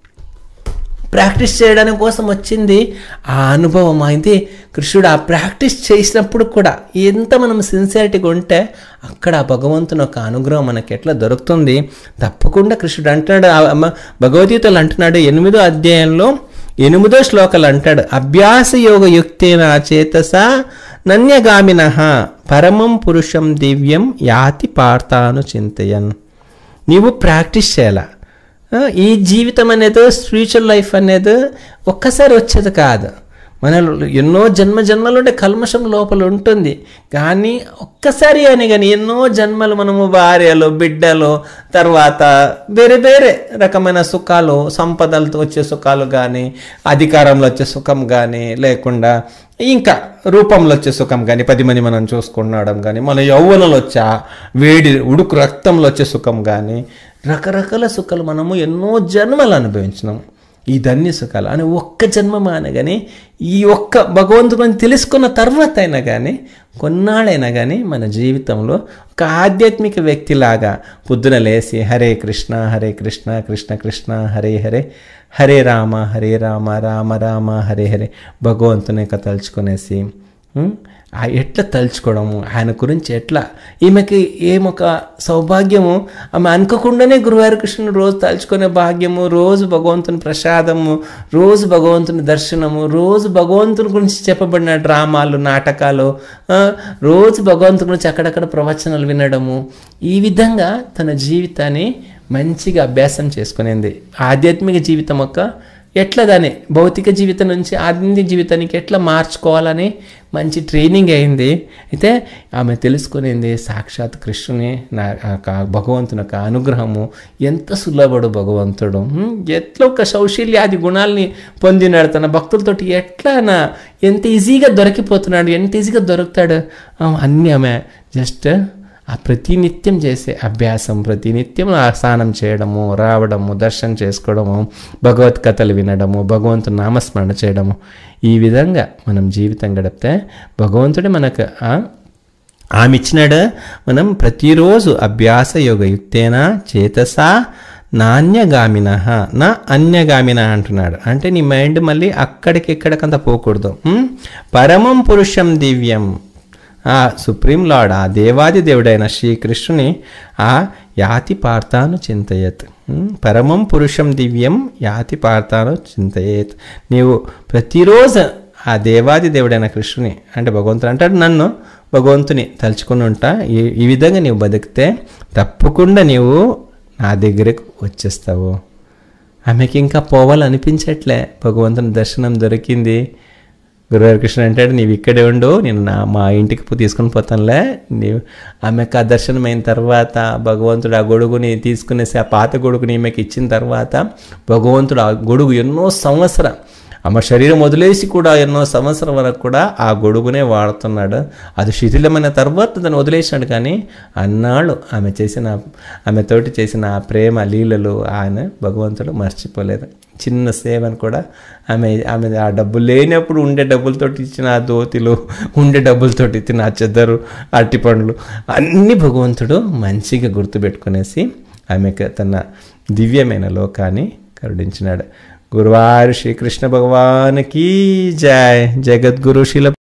ప్రాక్టీస్ చేయడానికి కోసం వచ్చింది ఆ అనుభవం అయితే కృష్ణుడు ఆ ప్రాక్టీస్ చేసినప్పుడు కూడా ఎంత మనం సిన్సియారిటీగా ఉంటే అక్కడ ఆ భగవంతుని ఒక అనుగ్రహం మనకి ఎట్లా దొరుకుతుంది తప్పకుండా కృష్ణుడు అంటున్నాడు ఆ అమ్మ భగవద్గీతలు అంటున్నాడు ఎనిమిదో అధ్యాయంలో ఎనిమిదో శ్లోకాలు అంటాడు అభ్యాస యోగ యుక్తేన చేతస నన్యగామిన పరమం పురుషం దివ్యం యాతి పార్థాను చింతయన్ నీవు ప్రాక్టీస్ చేయాల ఆ, ఈ జీవితం అనేది స్పిరిచువల్ లైఫ్ అనేది ఒక్కసారి వచ్చేది కాదు మన ఎన్నో జన్మ జన్మలు ఉంటే కల్మషం లోపల ఉంటుంది కానీ ఒక్కసారి అని కానీ ఎన్నో జన్మలు మనము భార్యలు బిడ్డలు తర్వాత వేరే వేరే రకమైన సుఖాలు సంపదలతో వచ్చే సుఖాలు కానీ అధికారంలో వచ్చే సుఖం కానీ లేకుండా ఇంకా రూపంలో వచ్చే సుఖం కానీ పది మంది మనం చూసుకున్నాడం కానీ మన యౌవనంలో వచ్చే ఆ వేడి ఉడుకు రక్తంలో వచ్చే సుఖం కానీ రకరకాల సుఖాలు మనము ఎన్నో జన్మలు అనుభవించినాం ఈ ధన్య సుఖాలు అని ఒక్క జన్మ మానగానే ఈ ఒక్క భగవంతుని తెలుసుకున్న తర్వాత అయినా కానీ కొన్నాళ్ళైనా కానీ మన జీవితంలో ఒక ఆధ్యాత్మిక వ్యక్తిలాగా పొద్దున లేసి హరే కృష్ణ హరే కృష్ణ కృష్ణ కృష్ణ హరే హరే హరే రామ హరే రామ రామ రామ హరే హరే భగవంతుని యొక్క తలుచుకునేసి ఉం? ఆ ఎట్లా తలుచుకోవడము ఆయన గురించి ఎట్లా ఈమెకి ఏమొక సౌభాగ్యము ఆమె అనుకోకుండానే గురువారి కృష్ణుని రోజు తలుచుకునే భాగ్యము రోజు భగవంతుని ప్రసాదము రోజు భగవంతుని దర్శనము రోజు భగవంతుని గురించి చెప్పబడిన డ్రామాలు నాటకాలు ఆ, రోజు భగవంతుని గురించి అక్కడక్కడ ప్రవచనాలు వినడము ఈ విధంగా తన జీవితాన్ని మంచిగా అభ్యాసం చేసుకునేది ఆధ్యాత్మిక జీవితం యొక్క ఎట్లా దాన్ని భౌతిక జీవితం నుంచి ఆధ్యాత్మిక జీవితానికి ఎట్లా మార్చుకోవాలని మంచి ట్రైనింగ్ అయింది అయితే ఆమె తెలుసుకునేది సాక్షాత్ కృష్ణుని నా యొక్క భగవంతుని యొక్క అనుగ్రహము ఎంత సులభడు భగవంతుడు హ్మ్? ఎట్లా ఒక సౌశల్యాది గుణాలని పొందినాడు తన భక్తులతోటి ఎట్లా నా ఎంత ఈజీగా దొరికిపోతున్నాడు ఎంత ఈజీగా దొరుకుతాడు ఆ, అన్నీ ఆమె జస్ట్ ఆ ప్రతినిత్యం చేసే అభ్యాసం ప్రతినిత్యం ఆ స్నానం చేయడము రావడము దర్శనం చేసుకోవడము భగవత్ కథలు వినడము భగవంతుని నామస్మరణ చేయడము ఈ విధంగా మనం జీవితం గడిపితే భగవంతుడే మనకు ఆ ఆమె ఇచ్చినాడు మనం ప్రతిరోజు అభ్యాస యోగయుక్తేన చేతసా నాణ్యగామిన నా అన్యగామిన అంటున్నాడు అంటే నీ మైండ్ మళ్ళీ అక్కడికి ఇక్కడికంత పోకూడదు ఉం? పరమం పురుషం దివ్యం ఆ సుప్రీం లార్డ్ ఆ దేవాది దేవుడైన శ్రీకృష్ణుని ఆ యాతి పార్థాను చింతయత్ ఉం? పరమం పురుషం దివ్యం యాతి పార్థాను చింతయేత్ నీవు ప్రతిరోజు ఆ దేవాది దేవుడైన కృష్ణుని అంటే భగవంతుడు అంటాడు నన్ను భగవంతుని తలుచుకుని ఉంటా ఈ ఈ విధంగా నీవు బతికితే తప్పకుండా నీవు నా దగ్గరకు వచ్చేస్తావు ఆమెకి ఇంకా పోవాలనిపించట్లే భగవంతుని దర్శనం దొరికింది గురువారి కృష్ణ అంటాడు నీవు ఇక్కడే ఉండు నేను నా మా ఇంటికి పో- తీసుకొని పోతానులే నీవు ఆమెకు ఆ దర్శనం అయిన తర్వాత భగవంతుడు ఆ గొడుగుని తీసుకునేసి ఆ పాత గొడుగుని ఈమెకి ఇచ్చిన తర్వాత భగవంతుడు ఆ గొడుగు ఎన్నో సంవత్సరం ఆమె శరీరం వదిలేసి కూడా ఎన్నో సంవత్సరం వరకు కూడా ఆ గొడుగునే వాడుతున్నాడు అది శిథిలమైన తర్వాత దాన్ని వదిలేసినాడు కానీ అన్నాళ్ళు ఆమె చేసిన ఆమెతోటి చేసిన ఆ ప్రేమ లీలలు ఆయన భగవంతుడు మర్చిపోలేదు చిన్న సేవను కూడా ఆమె ఆమె ఆ డబ్బులు లేనప్పుడు ఉండే డబ్బులతోటి ఇచ్చిన ఆ దోతిలు ఉండే డబ్బులతోటి ఇచ్చిన ఆ చెద్దరు అరటి పండ్లు అన్నీ భగవంతుడు మంచిగా గుర్తుపెట్టుకునేసి ఆమెకు తన దివ్యమైన లోకాన్ని కరుణించినాడు గురువారు శ్రీకృష్ణ భగవానికి జయ జగద్గురు శిల